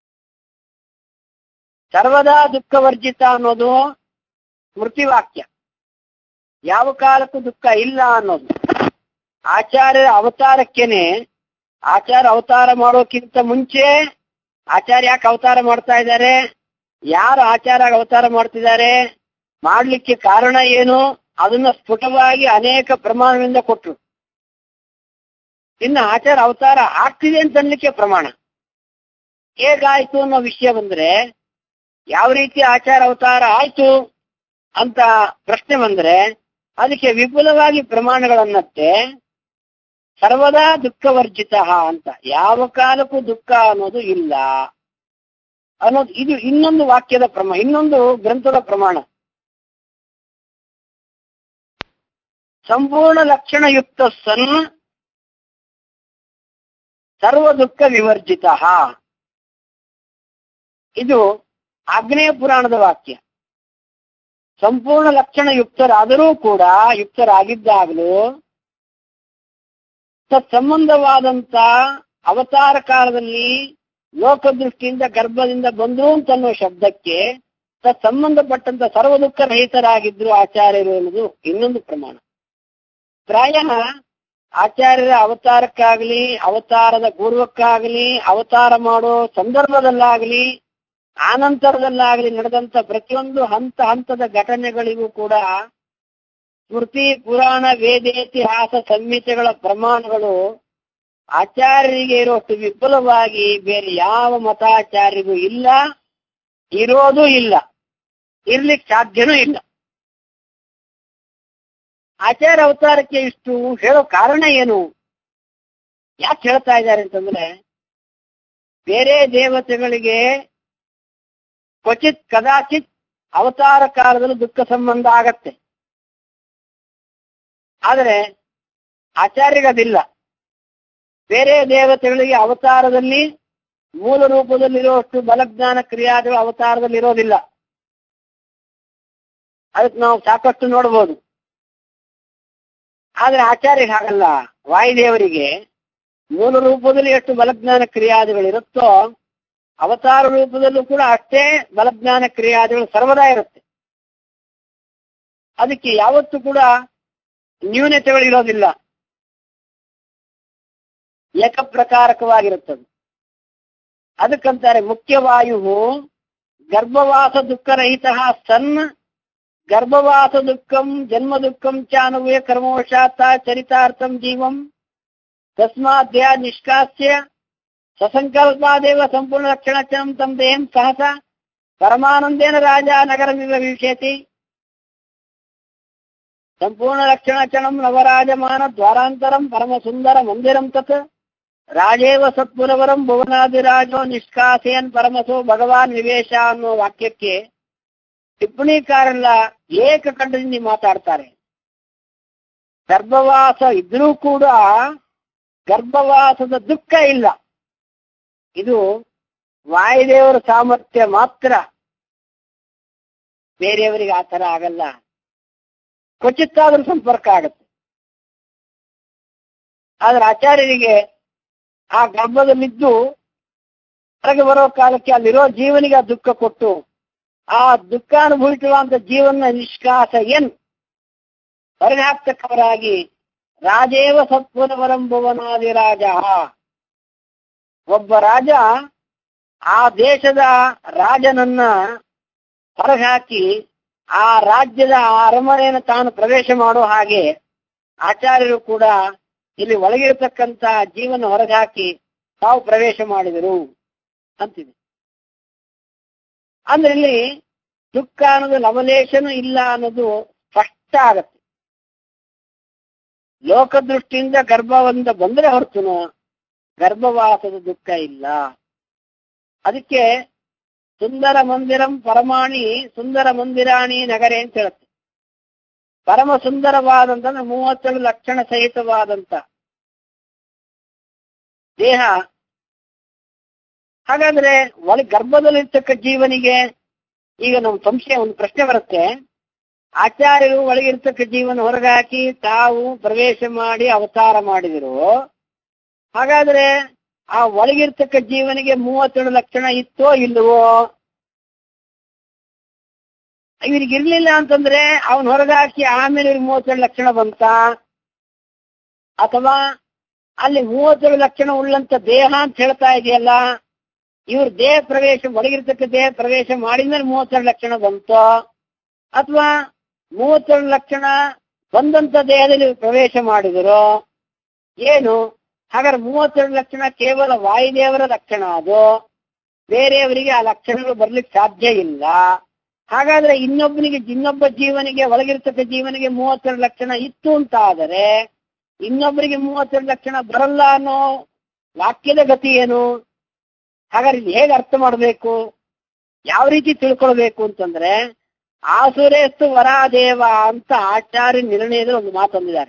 ಸರ್ವದಾ ದುಃಖವರ್ಜಿತ ಅನ್ನೋದು ಸ್ಮೃತಿ ವಾಕ್ಯ ಯಾವ ಕಾಲಕ್ಕೂ ದುಃಖ ಇಲ್ಲ ಅನ್ನೋದು ಆಚಾರ್ಯರ ಅವತಾರಕ್ಕೇನೆ ಆಚಾರ ಅವತಾರ ಮಾಡೋಕ್ಕಿಂತ ಮುಂಚೆ ಆಚಾರ್ಯ ಯಾಕೆ ಅವತಾರ ಮಾಡ್ತಾ ಇದ್ದಾರೆ ಯಾರು ಆಚಾರ ಅವತಾರ ಮಾಡ್ತಿದ್ದಾರೆ ಮಾಡ್ಲಿಕ್ಕೆ ಕಾರಣ ಏನು ಅದನ್ನ ಸ್ಫುಟವಾಗಿ ಅನೇಕ ಪ್ರಮಾಣದಿಂದ ಕೊಟ್ಟರು ಇನ್ನು ಆಚಾರ ಅವತಾರ ಆಗ್ತಿದೆ ಅಂತ ಅನ್ಲಿಕ್ಕೆ ಪ್ರಮಾಣ ಹೇಗಾಯ್ತು ಅನ್ನೋ ವಿಷಯ ಬಂದ್ರೆ ಯಾವ ರೀತಿ ಆಚಾರ ಅವತಾರ ಆಯ್ತು ಅಂತ ಪ್ರಶ್ನೆ ಬಂದ್ರೆ ಅದಕ್ಕೆ ವಿಪುಲವಾಗಿ ಪ್ರಮಾಣಗಳನ್ನತ್ತೆ ಸರ್ವದಾ ದುಃಖವರ್ಜಿತ ಅಂತ ಯಾವ ಕಾಲಕ್ಕೂ ದುಃಖ ಅನ್ನೋದು ಇಲ್ಲ ಅನ್ನೋದು ಇದು ಇನ್ನೊಂದು ವಾಕ್ಯದ ಪ್ರಮಾಣ ಇನ್ನೊಂದು ಗ್ರಂಥದ ಪ್ರಮಾಣ ಸಂಪೂರ್ಣ ಲಕ್ಷಣಯುಕ್ತ ಸನ್ ಸರ್ವ ದುಃಖ ವಿವರ್ಜಿತ ಇದು ಆಗ್ನೇಯ ಪುರಾಣದ ವಾಕ್ಯ ಸಂಪೂರ್ಣ ಲಕ್ಷಣ ಯುಕ್ತರಾದರೂ ಕೂಡ ಯುಕ್ತರಾಗಿದ್ದಾಗಲೂ ತತ್ಸಂಬಂಧವಾದಂತ ಅವತಾರ ಕಾಲದಲ್ಲಿ ಲೋಕದೃಷ್ಟಿಯಿಂದ ಗರ್ಭದಿಂದ ಬಂದ್ರು ಅಂತನ್ನೋ ಶಬ್ದಕ್ಕೆ ತತ್ಸಂಬಂಧಪಟ್ಟಂತ ಸರ್ವ ದುಃಖ ರಹಿತರಾಗಿದ್ರು ಆಚಾರ್ಯರು ಅನ್ನೋದು ಇನ್ನೊಂದು ಪ್ರಮಾಣ ಪ್ರಾಯ ಆಚಾರ್ಯರ ಅವತಾರಕ್ಕಾಗಲಿ ಅವತಾರದ ಪೂರ್ವಕ್ಕಾಗಲಿ ಅವತಾರ ಮಾಡೋ ಸಂದರ್ಭದಲ್ಲಾಗಲಿ ಆನಂತರದಲ್ಲಾಗಲಿ ನಡೆದಂತ ಪ್ರತಿಯೊಂದು ಹಂತ ಹಂತದ ಘಟನೆಗಳಿಗೂ ಕೂಡ ಸ್ಮೃತಿ ಪುರಾಣ ವೇದೇತಿಹಾಸ ಸಂಹಿತೆಗಳ ಪ್ರಮಾಣಗಳು ಆಚಾರ್ಯರಿಗೆ ಇರುವಷ್ಟು ವಿಪುಲವಾಗಿ ಬೇರೆ ಯಾವ ಮತಾಚಾರ್ಯರಿಗೂ ಇಲ್ಲ ಇರೋದು ಇಲ್ಲ ಇರ್ಲಿಕ್ಕೆ ಸಾಧ್ಯನೂ ಇಲ್ಲ ಆಚಾರ ಅವತಾರಕ್ಕೆ ಇಷ್ಟು ಹೇಳೋ ಕಾರಣ ಏನು ಯಾಕೆ ಹೇಳ್ತಾ ಇದ್ದಾರೆ ಅಂತಂದ್ರೆ ಬೇರೆ ದೇವತೆಗಳಿಗೆ ಕ್ವಚಿತ್ ಕದಾಚಿತ್ ಅವತಾರ ಕಾಲದಲ್ಲಿ ದುಃಖ ಸಂಬಂಧ ಆಗತ್ತೆ ಆದರೆ ಆಚಾರ್ಯಗದಿಲ್ಲ ಬೇರೆ ದೇವತೆಗಳಿಗೆ ಅವತಾರದಲ್ಲಿ ಮೂಲ ರೂಪದಲ್ಲಿರುವಷ್ಟು ಬಲಜ್ಞಾನ ಕ್ರಿಯಾದಿಗಳು ಅವತಾರದಲ್ಲಿ ಇರೋದಿಲ್ಲ ಅದಕ್ಕೆ ನಾವು ಸಾಕಷ್ಟು ನೋಡ್ಬೋದು ಆದ್ರೆ ಆಚಾರ್ಯ ಹಾಗಲ್ಲ ವಾಯುದೇವರಿಗೆ ಮೂಲ ರೂಪದಲ್ಲಿ ಎಷ್ಟು ಬಲಜ್ಞಾನ ಕ್ರಿಯಾದಿಗಳಿರುತ್ತೋ ಅವತಾರ ರೂಪದಲ್ಲೂ ಕೂಡ ಅಷ್ಟೇ ಬಲಜ್ಞಾನ ಕ್ರಿಯಾದಿಗಳು ಸರ್ವದಾ ಇರುತ್ತೆ ಅದಕ್ಕೆ ಯಾವತ್ತೂ ಕೂಡ ನ್ಯೂನತೆಗಳು ಇರೋದಿಲ್ಲ ಏಕಪ್ರಕಾರಕವಾಗಿರುತ್ತದೆ ಅದಕ್ಕಂತಾರೆ ಮುಖ್ಯವಾಯು ಗರ್ಭವಾಸ ದುಃಖರಹಿತ ಸನ್ ಗರ್ಭವಾಸ ದುಃಖಂ ಜನ್ಮ ದುಃಖಂ ಚಾನುವೇ ಕರ್ಮವಶಾತ್ ಚರಿತಾರ್ಥಂ ಜೀವಂ ತಸ್ಮಾದ್ಯ ನಿಷ್ಕಾಸ್ಯ ಸಸಂಕಲ್ಪಾದೇವ ಸಂಪೂರ್ಣ ರಕ್ಷಣಾಕ್ಷಣಂ ತಂ ದೇಹಂ ಸಹಸ ಪರಮಾನಂದೇನ ರಾಜ ನಗರಮಿವ ವಿಶೇತಿ ಸಂಪೂರ್ಣ ರಕ್ಷಣಾಕ್ಷಣಂ ನವರಾಜಮಾನ ದ್ವಾರಾಂತರಂ ಪರಮ ಸುಂದರ ಮಂದಿರಂ ತತ್ ರಾಜೇವ ಸತ್ಪುರವರಂ ಭುವನಾದಿರಾಜೋ ನಿಷ್ಕಾಸೆಯನ್ ಪರಮಸೋ ಭಗವಾನ್ ವಿವೇಶ ಅನ್ನೋ ವಾಕ್ಯಕ್ಕೆ ಟಿಪ್ಪಣಿಕಾರೆಲ್ಲ ಏಕಕಂಠದಿಂದ ಮಾತಾಡ್ತಾರೆ ಗರ್ಭವಾಸ ಇದ್ರೂ ಕೂಡ ಗರ್ಭವಾಸದ ದುಃಖ ಇಲ್ಲ ಇದು ವಾಯುದೇವರ ಸಾಮರ್ಥ್ಯ ಮಾತ್ರ ಬೇರೆಯವರಿಗೆ ಆ ತರ ಆಗಲ್ಲ ಕ್ವಚಿತ್ತಾದ್ರೂ ಸಂಪರ್ಕ ಆಗುತ್ತೆ ಆದ್ರೆ ಆಚಾರ್ಯರಿಗೆ ಆ ಗರ್ಭದಲ್ಲಿದ್ದು ಹೊರಗೆ ಬರೋ ಕಾಲಕ್ಕೆ ಅಲ್ಲಿರೋ ಜೀವನಿಗೆ ಆ ದುಃಖ ಕೊಟ್ಟು ಆ ದುಃಖ ಅನುಭವಿಸುವಂತ ಜೀವನ ನಿಷ್ಕಾಸ ಎನ್ ಹೊರಗೆ ಹಾಕ್ತಕ್ಕವರಾಗಿ ರಾಜೇವ ಸತ್ಪುರವರಂಭುವನಾದಿ ರಾಜ ಒಬ್ಬ ರಾಜ ಆ ದೇಶದ ರಾಜನನ್ನ ಹೊರಗೆ ಹಾಕಿ ಆ ರಾಜ್ಯದ ಅರಮನೆಯನ್ನು ತಾನು ಪ್ರವೇಶ ಮಾಡೋ ಹಾಗೆ ಆಚಾರ್ಯರು ಕೂಡ ಇಲ್ಲಿ ಒಳಗಿರತಕ್ಕಂತ ಜೀವನ ಹೊರಗೆ ಹಾಕಿ ತಾವು ಪ್ರವೇಶ ಮಾಡಿದರು ಅಂತಿದೆ ಅಂದ್ರೆ ಇಲ್ಲಿ ದುಃಖ ಅನ್ನೋದು ಲವಲೇಶನು ಇಲ್ಲ ಅನ್ನೋದು ಸ್ಪಷ್ಟ ಆಗತ್ತೆ ಲೋಕದೃಷ್ಟಿಯಿಂದ ಗರ್ಭವಂದ ಬಂದ್ರೆ ಹೊರತುನು ಗರ್ಭವಾಸದ ದುಃಖ ಇಲ್ಲ ಅದಕ್ಕೆ ಸುಂದರ ಮಂದಿರಂ ಪರಮಾಣಿ ಸುಂದರ ಮಂದಿರಾಣಿ ನಗರೆ ಅಂತ ಹೇಳುತ್ತೆ ಪರಮ ಸುಂದರವಾದಂತಂದ್ರೆ ಮೂವತ್ತೇಳು ಲಕ್ಷಣ ಸಹಿತವಾದಂತ ದೇಹ ಹಾಗಾದ್ರೆ ಒಳ ಗರ್ಭದಲ್ಲಿರ್ತಕ್ಕ ಜೀವನಿಗೆ ಈಗ ನಮ್ಮ ಸಂಶಯ ಒಂದು ಪ್ರಶ್ನೆ ಬರುತ್ತೆ ಆಚಾರ್ಯರು ಒಳಗಿರ್ತಕ್ಕ ಜೀವನ ಹೊರಗಾಕಿ ತಾವು ಪ್ರವೇಶ ಮಾಡಿ ಅವತಾರ ಮಾಡಿದರು ಹಾಗಾದ್ರೆ ಆ ಒಳಗಿರ್ತಕ್ಕ ಜೀವನಿಗೆ ಮೂವತ್ತೇಳು ಲಕ್ಷಣ ಇತ್ತೋ ಇಲ್ಲವೋ ಇವ್ರಿಗೆ ಇರ್ಲಿಲ್ಲ ಅಂತಂದ್ರೆ ಅವನ್ ಹೊರಗಾಕಿ ಆಮೇಲೆ ಇವ್ರಿಗೆ ಮೂವತ್ತೇಳು ಲಕ್ಷಣ ಬಂತ ಅಥವಾ ಅಲ್ಲಿ ಮೂವತ್ತೇಳು ಲಕ್ಷಣ ಉಳ್ಳಂತ ದೇಹ ಅಂತ ಹೇಳ್ತಾ ಇದೆಯಲ್ಲ ಇವ್ರ ದೇಹ ಪ್ರವೇಶ ಒಳಗಿರ್ತಕ್ಕ ದೇಹ ಪ್ರವೇಶ ಮಾಡಿದ್ಮೇಲೆ ಮೂವತ್ತೆರಡು ಲಕ್ಷಣ ಬಂತು ಅಥವಾ ಮೂವತ್ತೆರಡು ಲಕ್ಷಣ ಬಂದಂತ ದೇಹದಲ್ಲಿ ಪ್ರವೇಶ ಮಾಡಿದರು ಏನು ಹಾಗಾದ್ರೆ ಮೂವತ್ತೆರಡು ಲಕ್ಷಣ ಕೇವಲ ವಾಯುದೇವರ ಲಕ್ಷಣ ಅದು ಬೇರೆಯವರಿಗೆ ಆ ಲಕ್ಷಣಗಳು ಬರ್ಲಿಕ್ಕೆ ಸಾಧ್ಯ ಇಲ್ಲ ಹಾಗಾದ್ರೆ ಇನ್ನೊಬ್ಬನಿಗೆ ಇನ್ನೊಬ್ಬ ಜೀವನಿಗೆ ಒಳಗಿರ್ತಕ್ಕ ಜೀವನಿಗೆ ಮೂವತ್ತೆರಡು ಲಕ್ಷಣ ಇತ್ತು ಅಂತ ಆದರೆ ಇನ್ನೊಬ್ಬರಿಗೆ ಮೂವತ್ತೆರಡು ಲಕ್ಷಣ ಬರಲ್ಲ ಅನ್ನೋ ವಾಕ್ಯದ ಗತಿ ಏನು ಹಾಗಾದ್ರೆ ಇದು ಹೇಗೆ ಅರ್ಥ ಮಾಡಬೇಕು ಯಾವ ರೀತಿ ತಿಳ್ಕೊಳ್ಬೇಕು ಅಂತಂದ್ರೆ ಆಸುರೇಸ್ತು ವರಾದೇವ ಅಂತ ಆಚಾರ್ಯ ನಿರ್ಣಯದಲ್ಲಿ ಒಂದು ಮಾತಂದಿದ್ದಾರೆ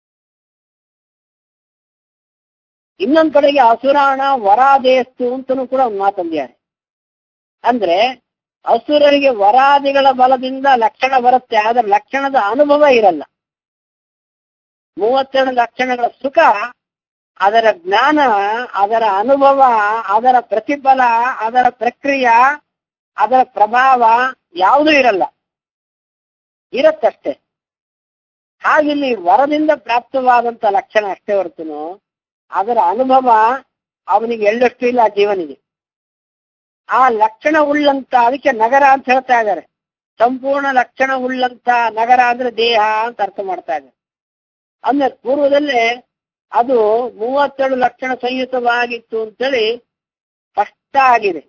ಇನ್ನೊಂದ್ ಕಡೆಗೆ ಅಸುರಾಣ ವರಾದೇಸ್ತು ಅಂತನೂ ಕೂಡ ಒಂದು ಮಾತಂದಿದ್ದಾರೆ ಅಂದ್ರೆ ಅಸುರರಿಗೆ ವರಾದಿಗಳ ಬಲದಿಂದ ಲಕ್ಷಣ ಬರುತ್ತೆ ಆದ್ರೆ ಲಕ್ಷಣದ ಅನುಭವ ಇರಲ್ಲ ಮೂವತ್ತೆರಡು ಲಕ್ಷಣಗಳ ಸುಖ ಅದರ ಜ್ಞಾನ ಅದರ ಅನುಭವ ಅದರ ಪ್ರತಿಫಲ ಅದರ ಪ್ರಕ್ರಿಯೆ ಅದರ ಪ್ರಭಾವ ಯಾವುದೂ ಇರಲ್ಲ ಇರತ್ತಷ್ಟೇ ಹಾಗಿಲ್ಲಿ ವರದಿಂದ ಪ್ರಾಪ್ತವಾದಂತ ಲಕ್ಷಣ ಅಷ್ಟೇ ಹೊರತುನು ಅದರ ಅನುಭವ ಅವನಿಗೆ ಎಳ್ಳಷ್ಟು ಇಲ್ಲ ಆ ಜೀವನಿಗೆ ಆ ಲಕ್ಷಣ ಉಳ್ಳಂತ ಅದಕ್ಕೆ ನಗರ ಅಂತ ಹೇಳ್ತಾ ಇದ್ದಾರೆ ಸಂಪೂರ್ಣ ಲಕ್ಷಣ ಉಳ್ಳಂತ ನಗರ ಅಂದ್ರೆ ದೇಹ ಅಂತ ಅರ್ಥ ಮಾಡ್ತಾ ಇದ್ದಾರೆ ಅಂದ್ರೆ ಪೂರ್ವದಲ್ಲೇ ಅದು ಮೂವತ್ತೆರಡು ಲಕ್ಷಣ ಸಂಯುತವಾಗಿತ್ತು ಅಂತೇಳಿ ಸ್ಪಷ್ಟ ಆಗಿದೆ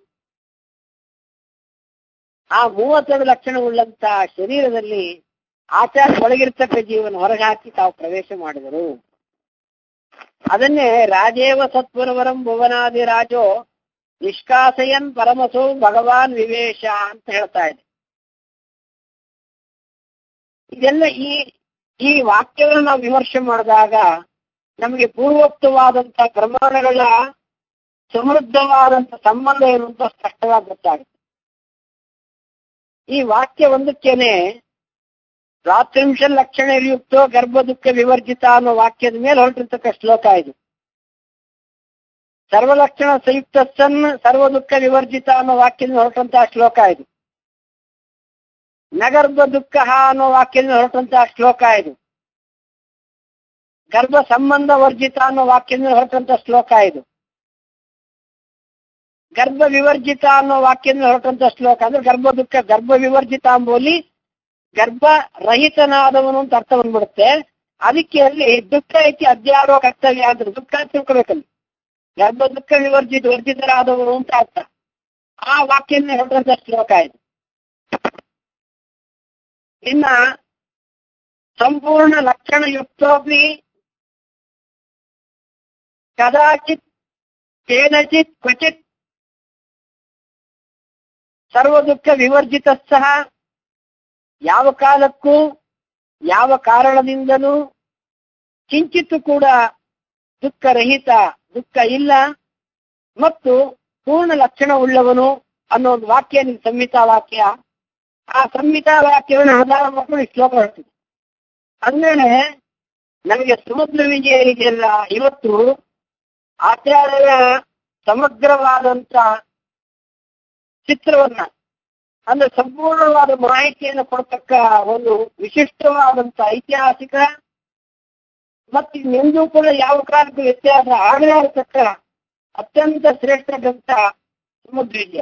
ಆ ಮೂವತ್ತೆರಡು ಲಕ್ಷಣ ಉಳ್ಳಂತ ಶರೀರದಲ್ಲಿ ಆಚಾರ ಒಳಗಿರ್ತಕ್ಕ ಜೀವನ ಹೊರಗೆ ಹಾಕಿ ತಾವು ಪ್ರವೇಶ ಮಾಡಿದರು ಅದನ್ನೇ ರಾಜೇವ ಸತ್ಪುರವರಂ ಭುವನಾದಿ ರಾಜೋ ನಿಷ್ಕಾಸಯನ್ ಪರಮಸೋ ಭಗವಾನ್ ವಿವೇಶ ಅಂತ ಹೇಳ್ತಾ ಇದೆ ಇದೆಲ್ಲ ಈ ಈ ವಾಕ್ಯವನ್ನು ನಾವು ವಿಮರ್ಶೆ ಮಾಡಿದಾಗ ನಮಗೆ ಪೂರ್ವೋಕ್ತವಾದಂತ ಪ್ರಮಾಣಗಳ ಸಮೃದ್ಧವಾದಂತ ಸಂಬಂಧ ಏನು ಅಂತ ಸ್ಪಷ್ಟವಾಗಿ ಗೊತ್ತಾಗುತ್ತೆ ಈ ವಾಕ್ಯ ಒಂದಕ್ಕೇನೆ ರಾತ್ರಿಂಶ ಲಕ್ಷಣ ಯುಕ್ತೋ ಗರ್ಭ ದುಃಖ ವಿವರ್ಜಿತ ಅನ್ನೋ ವಾಕ್ಯದ ಮೇಲೆ ಹೊರಟಿರ್ತಕ್ಕ ಶ್ಲೋಕ ಇದು ಸರ್ವಲಕ್ಷಣ ಸಂಯುಕ್ತ ಸನ್ ಸರ್ವ ದುಃಖ ವಿವರ್ಜಿತ ಅನ್ನೋ ವಾಕ್ಯದಿಂದ ಹೊರಟಂತಹ ಶ್ಲೋಕ ಇದು ನಗರ್ಭ ದುಃಖ ಅನ್ನೋ ವಾಕ್ಯದಿಂದ ಹೊರಟಂತಹ ಶ್ಲೋಕ ಇದು ಗರ್ಭ ಸಂಬಂಧ ವರ್ಜಿತ ಅನ್ನೋ ವಾಕ್ಯದಿಂದ ಹೊರಟಂತ ಶ್ಲೋಕ ಇದು ಗರ್ಭ ವಿವರ್ಜಿತ ಅನ್ನೋ ವಾಕ್ಯದಿಂದ ಹೊರಟಂತ ಶ್ಲೋಕ ಅಂದ್ರೆ ಗರ್ಭ ದುಃಖ ಗರ್ಭ ವಿವರ್ಜಿತ ಅಂಬೋಲಿ ಗರ್ಭ ರಹಿತನಾದವನು ಅಂತ ಅರ್ಥ ಬಂದ್ಬಿಡುತ್ತೆ ಅದಕ್ಕೆ ಅಲ್ಲಿ ದುಃಖ ಐತಿ ಅಧ್ಯಾರೋ ಕರ್ತವ್ಯ ಅಂದ್ರೆ ದುಃಖ ಅಂತ ತಿಳ್ಕೊಬೇಕಲ್ಲಿ ಗರ್ಭ ದುಃಖ ವಿವರ್ಜಿತ ವರ್ಜಿತರಾದವರು ಅಂತ ಅರ್ಥ ಆ ವಾಕ್ಯದಿಂದ ಹೊರಟಂತ ಶ್ಲೋಕ ಇದು ಇನ್ನ ಸಂಪೂರ್ಣ ಲಕ್ಷಣಯುಕ್ತೋಪಿ ಕದಾಚಿತ್ ಕೇನಚಿತ್ ಕ್ವಚಿತ್ ಸರ್ವ ದುಃಖ ವಿವರ್ಜಿತ ಸಹ ಯಾವ ಕಾಲಕ್ಕೂ ಯಾವ ಕಾರಣದಿಂದಲೂ ಕಿಂಚಿತ್ತು ಕೂಡ ದುಃಖರಹಿತ ದುಃಖ ಇಲ್ಲ ಮತ್ತು ಪೂರ್ಣ ಲಕ್ಷಣ ಉಳ್ಳವನು ಅನ್ನೋ ಒಂದು ವಾಕ್ಯ ನಿಮ್ ಸಂಹಿತಾ ವಾಕ್ಯ ಆ ಸಂಹಿತಾ ವಾಕ್ಯವನ್ನು ಆಧಾರ ಮಾಡ್ಕೊಂಡು ಈ ಶ್ಲೋಕ ಹೇಳ್ತೀವಿ ಅಂದ್ಮೇಲೆ ನಮಗೆ ಸಮುದ್ರ ವಿಜಯ ಇದೆಯಲ್ಲ ಇವತ್ತು ಆಚಾರ್ಯರ ಸಮಗ್ರವಾದಂತ ಚಿತ್ರವನ್ನ ಅಂದ್ರೆ ಸಂಪೂರ್ಣವಾದ ಮಾಹಿತಿಯನ್ನು ಕೊಡ್ತಕ್ಕ ಒಂದು ವಿಶಿಷ್ಟವಾದಂತ ಐತಿಹಾಸಿಕ ಮತ್ತು ಇನ್ನೆಂದೂ ಕೂಡ ಯಾವ ಕಾಲಕ್ಕೂ ವ್ಯತ್ಯಾಸ ಆಗದೇ ಇರತಕ್ಕ ಅತ್ಯಂತ ಶ್ರೇಷ್ಠ ಗ್ರಂಥ ಸಮುದ್ರ ವಿಜಯ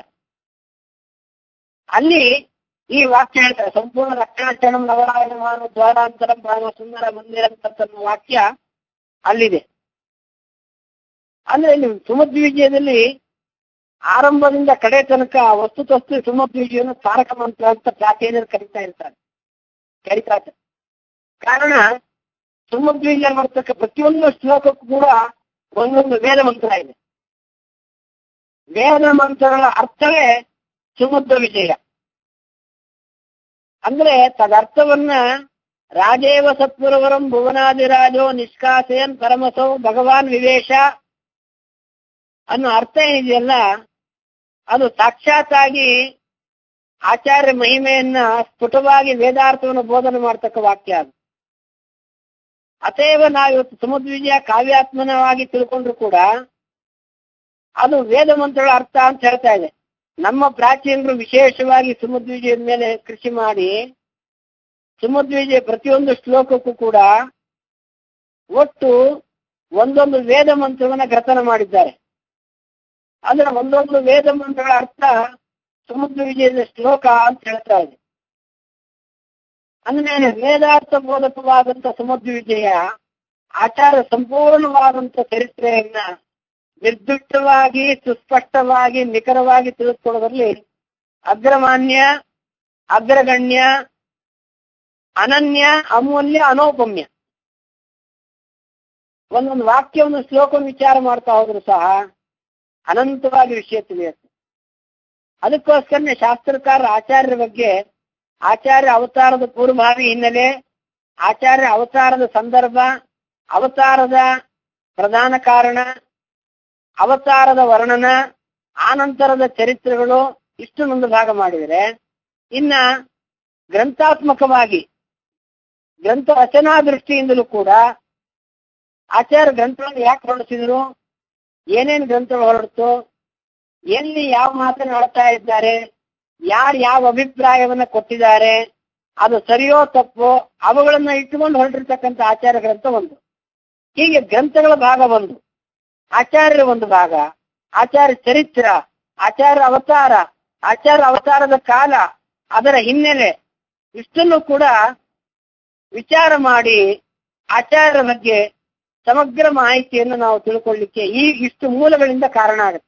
ಅಲ್ಲಿ ಈ ವಾಕ್ಯ ಹೇಳ್ತಾರೆ ಸಂಪೂರ್ಣ ರಕ್ಷಣಾಚರಣಂ ನವರಾಯಣಮಾನ ದ್ವಾರಾಂತರಂ ಪರಮ ಸುಂದರ ಮಂದಿರ ಅಂತಕ್ಕಂಥ ವಾಕ್ಯ ಅಲ್ಲಿದೆ ಅಂದ್ರೆ ಇಲ್ಲಿ ಸುಮಧ್ವ ವಿಜಯದಲ್ಲಿ ಆರಂಭದಿಂದ ಕಡೆ ತನಕ ವಸ್ತುತಸ್ತು ಸುಮಧ್ವ ವಿಜಯವನ್ನು ತಾರಕ ಮಂತ್ರ ಅಂತ ಪ್ರಾಚೀನರು ಕರೀತಾ ಇರ್ತಾರೆ ಕರೀತಾ ಇರ್ತಾರೆ ಕಾರಣ ಸುಮಧ್ವ ವಿಜಯ ಬರ್ತಕ್ಕ ಪ್ರತಿಯೊಂದು ಶ್ಲೋಕಕ್ಕೂ ಕೂಡ ಒಂದೊಂದು ವೇದ ಮಂತ್ರ ಇದೆ ವೇದ ಮಂತ್ರಗಳ ಅರ್ಥವೇ ಸುಮಧ್ವ ವಿಜಯ ಅಂದ್ರೆ ತದರ್ಥವನ್ನ ರಾಜೇವ ಸತ್ಪುರವರಂ ಭುವನಾದಿರಾಜೋ ನಿಷ್ಕಾಸಯನ್ ಪರಮಸೌ ಭಗವಾನ್ ವಿವೇಶ ಅನ್ನೋ ಅರ್ಥ ಏನಿದೆಯಲ್ಲ ಅದು ಸಾಕ್ಷಾತ್ತಾಗಿ ಆಚಾರ್ಯ ಮಹಿಮೆಯನ್ನ ಸ್ಫುಟವಾಗಿ ವೇದಾರ್ಥವನ್ನು ಬೋಧನೆ ಮಾಡ್ತಕ್ಕ ವಾಕ್ಯ ಅದು ಅತೇವ ನಾವಿವತ್ತು ಸಮುದ್ರ ವಿಜಯ ಕಾವ್ಯಾತ್ಮನವಾಗಿ ತಿಳ್ಕೊಂಡ್ರು ಕೂಡ ಅದು ವೇದ ಮಂತ್ರಗಳ ಅರ್ಥ ಅಂತ ಹೇಳ್ತಾ ಇದೆ ನಮ್ಮ ಪ್ರಾಚೀನರು ವಿಶೇಷವಾಗಿ ಸಮುದ್ರ ವಿಜಯದ ಮೇಲೆ ಕೃಷಿ ಮಾಡಿ ಸಮುದ್ರ ವಿಜಯ ಪ್ರತಿಯೊಂದು ಶ್ಲೋಕಕ್ಕೂ ಕೂಡ ಒಟ್ಟು ಒಂದೊಂದು ವೇದ ಮಂತ್ರವನ್ನ ಗ್ರಥನ ಮಾಡಿದ್ದಾರೆ ಅಂದ್ರೆ ಒಂದೊಂದು ವೇದ ಮಂತ್ರಗಳ ಅರ್ಥ ಸಮುದ್ರ ವಿಜಯದ ಶ್ಲೋಕ ಅಂತ ಹೇಳ್ತಾ ಇದೆ ಅಂದ್ರೆ ವೇದಾರ್ಥ ಬೋಧಕವಾದಂತ ಸಮುದ್ರ ವಿಜಯ ಆಚಾರ ಸಂಪೂರ್ಣವಾದಂತ ಚರಿತ್ರೆಯನ್ನ ನಿರ್ದಿಷ್ಟವಾಗಿ ಸುಸ್ಪಷ್ಟವಾಗಿ ನಿಖರವಾಗಿ ತಿಳಿದುಕೊಳ್ಳುವುದರಲ್ಲಿ ಅಗ್ರಮಾನ್ಯ ಅಗ್ರಗಣ್ಯ ಅನನ್ಯ ಅಮೂಲ್ಯ ಅನೋಪಮ್ಯ ಒಂದೊಂದು ವಾಕ್ಯವನ್ನು ಶ್ಲೋಕವನ್ನು ವಿಚಾರ ಮಾಡ್ತಾ ಹೋದ್ರು ಸಹ ಅನಂತವಾಗಿ ವಿಷಯ ತಿಳಿಯುತ್ತೆ ಅದಕ್ಕೋಸ್ಕರನೇ ಶಾಸ್ತ್ರಕಾರ ಆಚಾರ್ಯರ ಬಗ್ಗೆ ಆಚಾರ್ಯ ಅವತಾರದ ಪೂರ್ವಭಾವಿ ಹಿನ್ನೆಲೆ ಆಚಾರ್ಯ ಅವತಾರದ ಸಂದರ್ಭ ಅವತಾರದ ಪ್ರಧಾನ ಕಾರಣ ಅವತಾರದ ವರ್ಣನ ಆನಂತರದ ಚರಿತ್ರೆಗಳು ಇಷ್ಟನ್ನೊಂದು ಭಾಗ ಮಾಡಿದರೆ ಇನ್ನ ಗ್ರಂಥಾತ್ಮಕವಾಗಿ ಗ್ರಂಥ ರಚನಾ ದೃಷ್ಟಿಯಿಂದಲೂ ಕೂಡ ಆಚಾರ್ಯ ಗ್ರಂಥಗಳನ್ನು ಯಾಕೆ ಹೊರಡಿಸಿದ್ರು ಏನೇನು ಗ್ರಂಥಗಳು ಹೊರಡ್ತು ಎಲ್ಲಿ ಯಾವ ಮಾತನ್ನು ಆಡ್ತಾ ಇದ್ದಾರೆ ಯಾರು ಯಾವ ಅಭಿಪ್ರಾಯವನ್ನ ಕೊಟ್ಟಿದ್ದಾರೆ ಅದು ಸರಿಯೋ ತಪ್ಪೋ ಅವುಗಳನ್ನ ಇಟ್ಟುಕೊಂಡು ಹೊರಟಿರ್ತಕ್ಕಂಥ ಆಚಾರ್ಯ ಗ್ರಂಥ ಒಂದು ಹೀಗೆ ಗ್ರಂಥಗಳ ಭಾಗ ಒಂದು ಆಚಾರ್ಯರ ಒಂದು ಭಾಗ ಆಚಾರ್ಯ ಚರಿತ್ರ ಆಚಾರ್ಯ ಅವತಾರ ಆಚಾರ್ಯ ಅವತಾರದ ಕಾಲ ಅದರ ಹಿನ್ನೆಲೆ ಇಷ್ಟನ್ನು ಕೂಡ ವಿಚಾರ ಮಾಡಿ ಆಚಾರ್ಯರ ಬಗ್ಗೆ ಸಮಗ್ರ ಮಾಹಿತಿಯನ್ನು ನಾವು ತಿಳ್ಕೊಳ್ಳಿಕ್ಕೆ ಈ ಇಷ್ಟು ಮೂಲಗಳಿಂದ ಕಾರಣ ಆಗುತ್ತೆ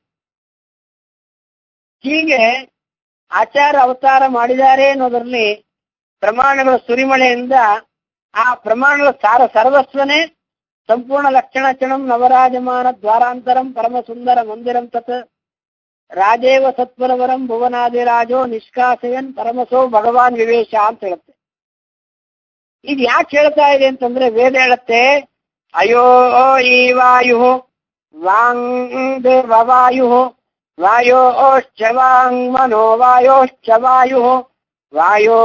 ಹೀಗೆ ಆಚಾರ ಅವತಾರ ಮಾಡಿದ್ದಾರೆ ಅನ್ನೋದರಲ್ಲಿ ಪ್ರಮಾಣಗಳ ಸುರಿಮಳೆಯಿಂದ ಆ ಪ್ರಮಾಣಗಳ ಸಾರ ಸರ್ವಸ್ವನೇ ಸಂಪೂರ್ಣ ಲಕ್ಷಣಚಣಂ ನವರಾಜಮಾನ ದ್ವಾರಾಂತರಂ ಪರಮ ಸುಂದರ ಮಂದಿರಂ ತತ್ ರಾಜೇವ ಸತ್ವರವರಂ ಭುವನಾದಿರಾಜೋ ನಿಷ್ಕಾಸಯನ್ ಪರಮಸೋ ಭಗವಾನ್ ವಿವೇಶ ಅಂತ ಹೇಳುತ್ತೆ ಇದು ಯಾಕೆ ಹೇಳ್ತಾ ಇದೆ ಅಂತಂದ್ರೆ ವೇದ ಹೇಳುತ್ತೆ ಅಯೋ ಈ ವಾಯು ವಾಂಗ್ ದೇವ ವಾಯು ವಾಯೋಶ್ಚ ವಾಂಗ್ ಮನೋ ವಾಯೋಶ್ಚ ವಾಯು ವಾಯೋ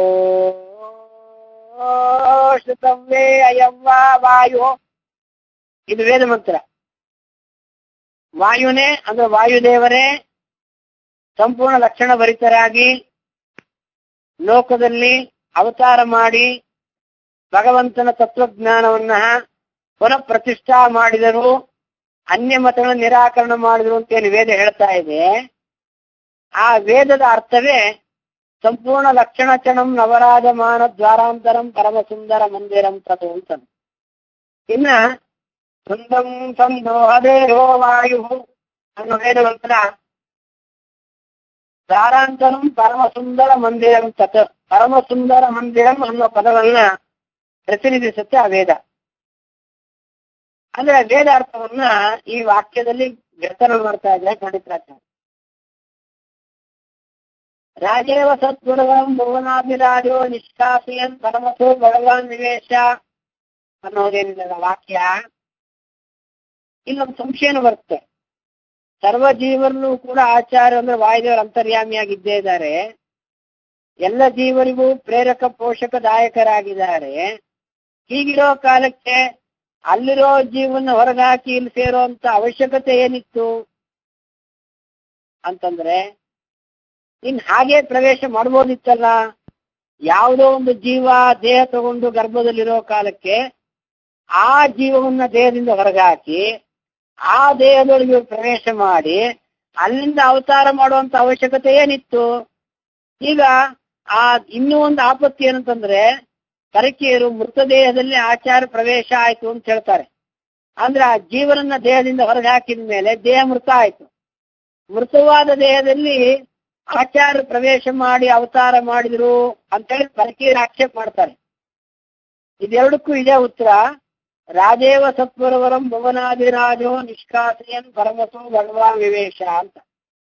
ಶ್ರುತವ್ಯೇ ಅಯವ್ವ ವಾಯು ಇದು ವೇದ ಮಂತ್ರ ವಾಯುನೇ ಅಂದ್ರೆ ವಾಯುದೇವರೇ ಸಂಪೂರ್ಣ ಲಕ್ಷಣ ಭರಿತರಾಗಿ ಲೋಕದಲ್ಲಿ ಅವತಾರ ಮಾಡಿ ಭಗವಂತನ ತತ್ವಜ್ಞಾನವನ್ನ ಪುನಃ ಪ್ರತಿಷ್ಠಾ ಮಾಡಿದರು ಅನ್ಯ ಮತಗಳನ್ನು ನಿರಾಕರಣ ಮಾಡಿದ್ರು ಅಂತೇಳಿ ವೇದ ಹೇಳ್ತಾ ಇದೆ ಆ ವೇದದ ಅರ್ಥವೇ ಸಂಪೂರ್ಣ ಲಕ್ಷಣ ಚಣಂ ನವರಾಜಮಾನ ದ್ವಾರಾಂತರಂ ಪರಮ ಸುಂದರ ಮಂದಿರಂ ತದು ಅಂತ ಇನ್ನ ಸುಂದಂ ಸಂದೋಹದೇಹೋ ವಾಯು ಅನ್ನೋ ವೇದವಂತರ ದಾರಾಂತರಂ ಪರಮ ಸುಂದರ ಮಂದಿರಂ ತತ್ ಪರಮ ಸುಂದರ ಮಂದಿರಂ ಅನ್ನೋ ಪದವನ್ನ ಪ್ರತಿನಿಧಿಸುತ್ತೆ ಆ ವೇದ ಅಂದ್ರೆ ವೇದ ಅರ್ಥವನ್ನ ಈ ವಾಕ್ಯದಲ್ಲಿ ವ್ಯರ್ಥನ ಮಾಡ್ತಾ ಇದ್ದಾರೆ ಪಂಡಿತರಾಚಾರ್ಯ ರಾಜೇವ ಸದ್ಗುಣವಂ ಭುವನಾಭಿರಾಜೋ ನಿಷ್ಕಾಸಿಯನ್ ಪರಮಸೋ ಭಗವಾನ್ ನಿವೇಶ ಅನ್ನೋದೇನಿಲ್ಲ ವಾಕ್ಯ ಇಲ್ಲೊಂದು ಸಂಶಯನೂ ಬರುತ್ತೆ ಸರ್ವ ಜೀವರಲ್ಲೂ ಕೂಡ ಆಚಾರ್ಯ ಅಂದ್ರೆ ವಾಯುದೇವರ ಅಂತರ್ಯಾಮಿಯಾಗಿದ್ದೇ ಇದ್ದಾರೆ ಎಲ್ಲ ಜೀವರಿಗೂ ಪ್ರೇರಕ ಪೋಷಕದಾಯಕರಾಗಿದ್ದಾರೆ ಹೀಗಿರೋ ಕಾಲಕ್ಕೆ ಅಲ್ಲಿರೋ ಜೀವನ ಹೊರಗಾಕಿ ಇಲ್ಲಿ ಸೇರುವಂತ ಅವಶ್ಯಕತೆ ಏನಿತ್ತು ಅಂತಂದ್ರೆ ಇನ್ ಹಾಗೆ ಪ್ರವೇಶ ಮಾಡ್ಬೋದಿತ್ತಲ್ಲ ಯಾವುದೋ ಒಂದು ಜೀವ ದೇಹ ತಗೊಂಡು ಗರ್ಭದಲ್ಲಿರೋ ಕಾಲಕ್ಕೆ ಆ ಜೀವವನ್ನ ದೇಹದಿಂದ ಹೊರಗಾಕಿ ಆ ದೇಹದೊಳಗೆ ಪ್ರವೇಶ ಮಾಡಿ ಅಲ್ಲಿಂದ ಅವತಾರ ಮಾಡುವಂತ ಅವಶ್ಯಕತೆ ಏನಿತ್ತು ಈಗ ಆ ಇನ್ನೂ ಒಂದು ಆಪತ್ತಿ ಏನಂತಂದ್ರೆ ಪರಕೀಯರು ಮೃತದೇಹದಲ್ಲಿ ಆಚಾರ ಪ್ರವೇಶ ಆಯ್ತು ಅಂತ ಹೇಳ್ತಾರೆ ಅಂದ್ರೆ ಆ ಜೀವನನ್ನ ದೇಹದಿಂದ ಹೊರಗೆ ಹಾಕಿದ ಮೇಲೆ ದೇಹ ಮೃತ ಆಯ್ತು ಮೃತವಾದ ದೇಹದಲ್ಲಿ ಆಚಾರ ಪ್ರವೇಶ ಮಾಡಿ ಅವತಾರ ಮಾಡಿದ್ರು ಅಂತೇಳಿ ಪರಕೀಯರು ಆಕ್ಷೇಪ ಮಾಡ್ತಾರೆ ಇದೆರಡಕ್ಕೂ ಇದೇ ಉತ್ತರ ರಾಜೇವ ಸತ್ವರವರಂ ಭುವನಾದಿರಾಜೋ ನಿಷ್ಕಾಸಯನ್ ಪರಮಸೋ ಭಗವಾನ್ ವಿವೇಶ ಅಂತ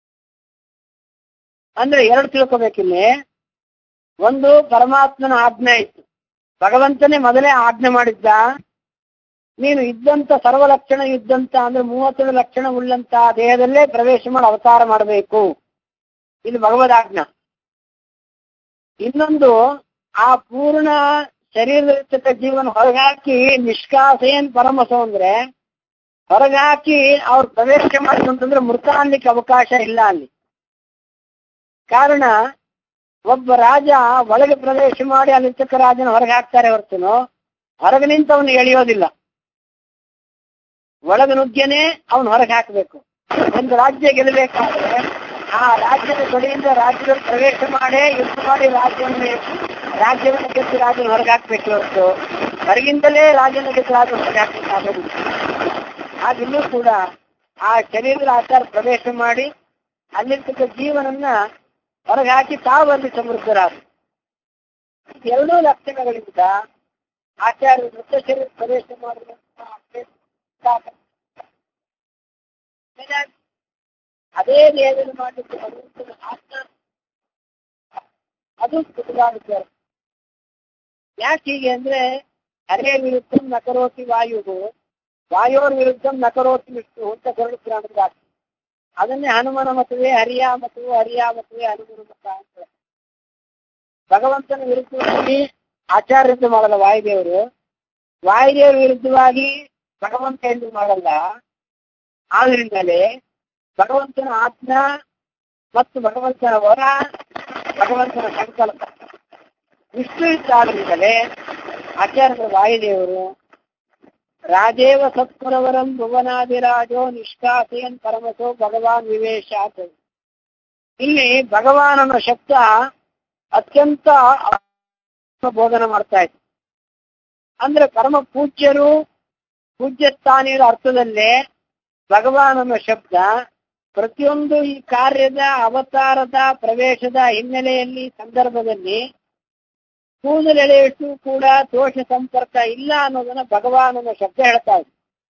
ಅಂದ್ರೆ ಎರಡು ತಿಳ್ಕೊಬೇಕಿಲ್ಲಿ ಒಂದು ಪರಮಾತ್ಮನ ಆಜ್ಞೆ ಇತ್ತು ಭಗವಂತನೇ ಮೊದಲೇ ಆಜ್ಞೆ ಮಾಡಿದ್ದ ನೀನು ಇದ್ದಂತ ಸರ್ವ ಲಕ್ಷಣ ಇದ್ದಂತ ಅಂದ್ರೆ ಮೂವತ್ತೆರಡು ಲಕ್ಷಣ ಉಳ್ಳಂತ ದೇಹದಲ್ಲೇ ಪ್ರವೇಶ ಮಾಡಿ ಅವತಾರ ಮಾಡಬೇಕು ಇದು ಭಗವದಾಜ್ಞ ಇನ್ನೊಂದು ಆ ಪೂರ್ಣ ಶರೀರದಲ್ಲಿರ್ತಕ್ಕ ಜೀವನ ಹೊರಗಾಕಿ ನಿಷ್ಕಾಸೇನ್ ಪರಮಸೋ ಅಂದ್ರೆ ಹೊರಗಾಕಿ ಅವ್ರು ಪ್ರವೇಶ ಮಾಡಿದ್ರು ಅಂತಂದ್ರೆ ಮೃತ ಅನ್ಲಿಕ್ಕೆ ಅವಕಾಶ ಇಲ್ಲ ಅಲ್ಲಿ ಕಾರಣ ಒಬ್ಬ ರಾಜ ಒಳಗೆ ಪ್ರವೇಶ ಮಾಡಿ ಅಲ್ಲಿರ್ತಕ್ಕ ರಾಜನ ಹೊರಗೆ ಹಾಕ್ತಾರೆ ಹೊರತುನು ಹೊರಗೆ ನಿಂತು ಅವನು ಎಳೆಯೋದಿಲ್ಲ ಒಳಗೆ ನುಗ್ಗೆನೆ ಅವನು ಹೊರಗೆ ಹಾಕಬೇಕು ಒಂದು ರಾಜ್ಯ ಗೆಲ್ಲಬೇಕಾದ್ರೆ ಆ ರಾಜ್ಯದ ಕಡೆಯಿಂದ ರಾಜ್ಯದಲ್ಲಿ ಪ್ರವೇಶ ಮಾಡೇ ಯುದ್ಧ ಮಾಡಿ ರಾಜ್ಯವನ್ನು ರಾಜ್ಯವನ್ನು ಗೆದ್ದು ರಾಜನ ಹೊರಗೆ ಹಾಕ್ಬೇಕು ಹೊರತು ಹೊರಗಿಂದಲೇ ರಾಜನ ಗೆದ್ದು ರಾಜ ಹೊರಗೆ ಹಾಕಬೇಕಾಗುದು ಆಗಿಲ್ಲೂ ಕೂಡ ಆ ಶರೀರದ ಆಚಾರ ಪ್ರವೇಶ ಮಾಡಿ ಅಲ್ಲಿರ್ತಕ್ಕ ಜೀವನನ್ನ ಹೊರಗೆ ಹಾಕಿ ತಾವು ಅಲ್ಲಿ ಸಮೃದ್ಧರಾದ ಎರಡೂ ಲಕ್ಷಣಗಳಿಂದ ಆಚಾರ್ಯ ಮೃತ ಶರೀರ ಪ್ರವೇಶ ಮಾಡಿದ ಅದೇ ದೇಹದಲ್ಲಿ ಮಾಡಲಿಕ್ಕೆ ಭಗವಂತನ ಆತ್ಮ ಅದು ಸುಖವಾಗುತ್ತೆ ಯಾಕೆ ಹೀಗೆ ಅಂದ್ರೆ ಹರೇ ವಿರುದ್ಧಂ ನಕರೋತಿ ವಾಯು ವಾಯೋರ್ ವಿರುದ್ಧಂ ನಕರೋತಿ ವಿಷ್ಣು ಅಂತ ಗರುಡ ಪುರಾಣದ ಅದನ್ನೇ ಹನುಮನ ಮತವೇ ಹರಿಯ ಮತವು ಹರಿಯ ಮತವೇ ಹನುಮನ ಮತ ಅಂತ ಭಗವಂತನ ವಿರುದ್ಧವಾಗಿ ಆಚಾರ್ಯಂತ ಮಾಡಲ್ಲ ವಾಯುದೇವರು ವಾಯುದೇವರ ವಿರುದ್ಧವಾಗಿ ಭಗವಂತ ಎಂದು ಮಾಡಲ್ಲ ಆದ್ರಿಂದಲೇ ಭಗವಂತನ ಆತ್ಮ ಮತ್ತು ಭಗವಂತನ ವರ ಭಗವಂತನ ಸಂಕಲ್ಪ ಇಷ್ಟು ಇದ್ದಾದ್ರಿಂದಲೇ ಆಚಾರ್ಯ ವಾಯುದೇವರು ರಾಜೇವ ಸತ್ಪುರವರಂ ಭುವನಾದಿರಾಜೋ ನಿಷ್ಕಾಸೆಯನ್ ಪರಮಸೋ ಭಗವಾನ್ ವಿವೇಶ ಅಂತ ಇಲ್ಲಿ ಭಗವಾನ್ ಅನ್ನೋ ಶಬ್ದ ಅತ್ಯಂತ ಬೋಧನೆ ಮಾಡ್ತಾ ಇತ್ತು ಅಂದ್ರೆ ಪರಮ ಪೂಜ್ಯರು ಪೂಜ್ಯ ಸ್ಥಾನೀಯರ ಅರ್ಥದಲ್ಲೇ ಭಗವಾನ್ ಅನ್ನೋ ಶಬ್ದ ಪ್ರತಿಯೊಂದು ಈ ಕಾರ್ಯದ ಅವತಾರದ ಪ್ರವೇಶದ ಹಿನ್ನೆಲೆಯಲ್ಲಿ ಸಂದರ್ಭದಲ್ಲಿ ಕೂದಲೆಳೆಯಷ್ಟು ಕೂಡ ದೋಷ ಸಂಪರ್ಕ ಇಲ್ಲ ಅನ್ನೋದನ್ನ ಭಗವಾನ್ ಅನ್ನೋ ಶಬ್ದ ಹೇಳ್ತಾ ಇದೆ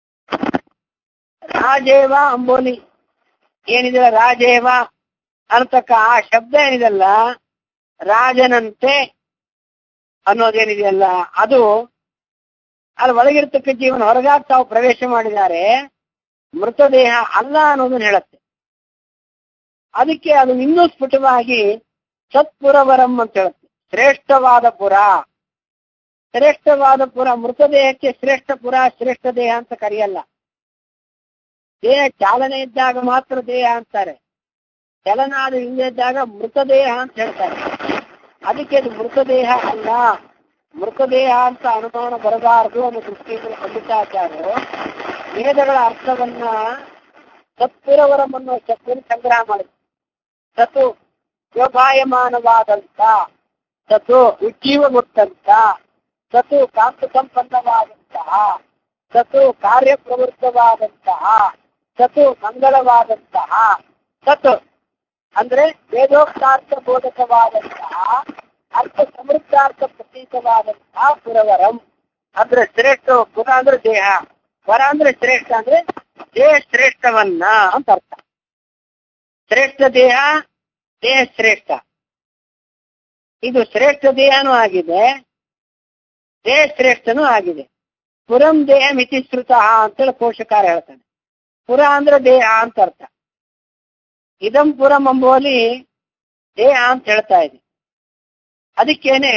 ರಾಜೇವ ಅಂಬೋಲಿ ಏನಿದೆ ರಾಜೇವ ಅನ್ನತಕ್ಕ ಆ ಶಬ್ದ ಏನಿದೆಲ್ಲ ರಾಜನಂತೆ ಅನ್ನೋದೇನಿದೆಯಲ್ಲ ಅದು ಅಲ್ಲಿ ಒಳಗಿರ್ತಕ್ಕ ಜೀವನ ಹೊರಗಾಗಿ ತಾವು ಪ್ರವೇಶ ಮಾಡಿದ್ದಾರೆ ಮೃತದೇಹ ಅಲ್ಲ ಅನ್ನೋದನ್ನ ಹೇಳುತ್ತೆ ಅದಕ್ಕೆ ಅದು ಇನ್ನೂ ಸ್ಫುಟವಾಗಿ ಸತ್ಪುರವರಂ ಅಂತ ಹೇಳುತ್ತೆ ಶ್ರೇಷ್ಠವಾದ ಪುರ ಶ್ರೇಷ್ಠವಾದ ಪುರ ಮೃತದೇಹಕ್ಕೆ ಶ್ರೇಷ್ಠ ಪುರ ಶ್ರೇಷ್ಠ ದೇಹ ಅಂತ ಕರೆಯಲ್ಲ ದೇಹ ಚಾಲನೆ ಇದ್ದಾಗ ಮಾತ್ರ ದೇಹ ಅಂತಾರೆ ಚಲನಾದ ಇಲ್ಲದಿದ್ದಾಗ ಮೃತದೇಹ ಅಂತ ಹೇಳ್ತಾರೆ ಅದಕ್ಕೆ ಅದು ಮೃತದೇಹ ಅಲ್ಲ ಮೃತದೇಹ ಅಂತ ಅನುಮಾನ ಬರಬಾರದು ಅನ್ನೋ ದೃಷ್ಟಿಯಿಂದ ಪಂಡಿತಾಚಾರ್ಯರು ವೇದಗಳ ಅರ್ಥವನ್ನ ಸತ್ಪುರವರಮನ್ನು ಶಕ್ತಿಯನ್ನು ಸಂಗ್ರಹ ಮಾಡಿದೆ ಸತು ಯೋಗಾಯಮಾನವಾದಂತ ಸತು ಉಜ್ಜೀವಗೊಟ್ಟಂತ ಸತು ಕಾಂತ ಸಂಪನ್ನವಾದಂತಹ ಸತು ಕಾರ್ಯಪ್ರವೃತ್ತವಾದಂತಹ ಸತು ಮಂಗಳವಾದಂತಹ ಸತು ಅಂದ್ರೆ ವೇದೋಕ್ತಾರ್ಥ ಬೋಧಕವಾದಂತಹ ಅರ್ಥ ಸಮೃದ್ಧಾರ್ಥ ಪ್ರತೀಕವಾದಂತಹ ಪುರವರಂ ಅಂದ್ರೆ ಶ್ರೇಷ್ಠ ಪುರ ಅಂದ್ರೆ ದೇಹ ವರ ಅಂದ್ರೆ ಶ್ರೇಷ್ಠ ಅಂದ್ರೆ ದೇಹ ಶ್ರೇಷ್ಠವನ್ನ ಅಂತ ಅರ್ಥ ಶ್ರೇಷ್ಠ ದೇಹ ದೇಹ ಶ್ರೇಷ್ಠ ಇದು ಶ್ರೇಷ್ಠ ದೇಹನೂ ಆಗಿದೆ ದೇಹ ಶ್ರೇಷ್ಠನೂ ಆಗಿದೆ ಪುರಂ ದೇಹ ಮಿತಿಶ್ರುತ ಅಂತೇಳಿ ಪೋಷಕಾರ ಹೇಳ್ತಾನೆ ಪುರ ಅಂದ್ರೆ ದೇಹ ಅಂತ ಅರ್ಥ ಇದಂ ಪುರಂ ಅಂಬೋಲಿ ದೇಹ ಅಂತ ಹೇಳ್ತಾ ಇದೆ ಅದಕ್ಕೇನೆ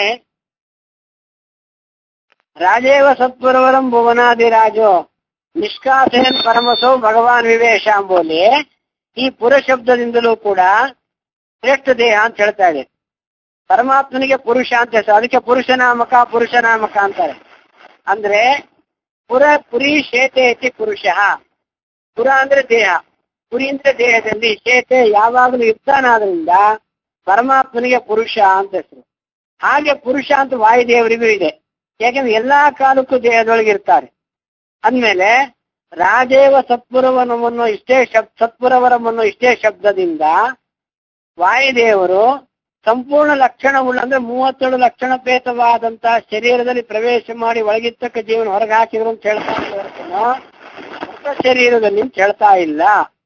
ರಾಜೇವ ಸತ್ಪುರವರಂ ಭುವನಾದಿರಾಜೋ ನಿಷ್ಕಾಸೆಯನ್ ಪರಮಸೋ ಭಗವಾನ್ ವಿವೇಶ ಅಂಬೋಲಿ ಈ ಪುರ ಶಬ್ದದಿಂದಲೂ ಕೂಡ ಶ್ರೇಷ್ಠ ದೇಹ ಅಂತ ಹೇಳ್ತಾ ಇದೆ ಪರಮಾತ್ಮನಿಗೆ ಪುರುಷ ಅಂತ ಹೇಳ್ತಾರೆ ಅದಕ್ಕೆ ಪುರುಷನಾಮಕ ಪುರುಷನಾಮಕ ಅಂತಾರೆ ಅಂದ್ರೆ ಪುರ ಪುರಿ ಶೇತೆ ಇತಿ ಪುರುಷ ಪುರ ಅಂದ್ರೆ ದೇಹ ಪುರಿ ಅಂದ್ರೆ ದೇಹದಲ್ಲಿ ಶೇತೆ ಯಾವಾಗಲೂ ಇರ್ತಾನಾದ್ರಿಂದ ಪರಮಾತ್ಮನಿಗೆ ಪುರುಷ ಅಂತ ಹೆಸರು ಹಾಗೆ ಪುರುಷ ಅಂತ ವಾಯುದೇವರಿಗೂ ಇದೆ ಯಾಕಂದ್ರೆ ಎಲ್ಲಾ ಕಾಲಕ್ಕೂ ದೇಹದೊಳಗೆ ಇರ್ತಾರೆ ಅಂದ್ಮೇಲೆ ರಾಜೇವ ಸತ್ಪುರವನವನ್ನು ಇಷ್ಟೇ ಶಬ್ ಸತ್ಪುರವರವನ್ನು ಇಷ್ಟೇ ಶಬ್ದದಿಂದ ವಾಯುದೇವರು ಸಂಪೂರ್ಣ ಲಕ್ಷಣವುಳ್ಳ ಅಂದ್ರೆ ಮೂವತ್ತೇಳು ಲಕ್ಷಣಪೇತವಾದಂತಹ ಶರೀರದಲ್ಲಿ ಪ್ರವೇಶ ಮಾಡಿ ಒಳಗಿತ್ತಕ್ಕ ಜೀವನ ಹೊರಗೆ ಹಾಕಿದ್ರು ಅಂತ ಹೇಳ್ತಾ ಇದ್ದಾರೆ ಹೊಸ ಶರೀರದಲ್ಲಿ ಅಂತ ಹೇಳ್ತಾ ಇಲ್ಲ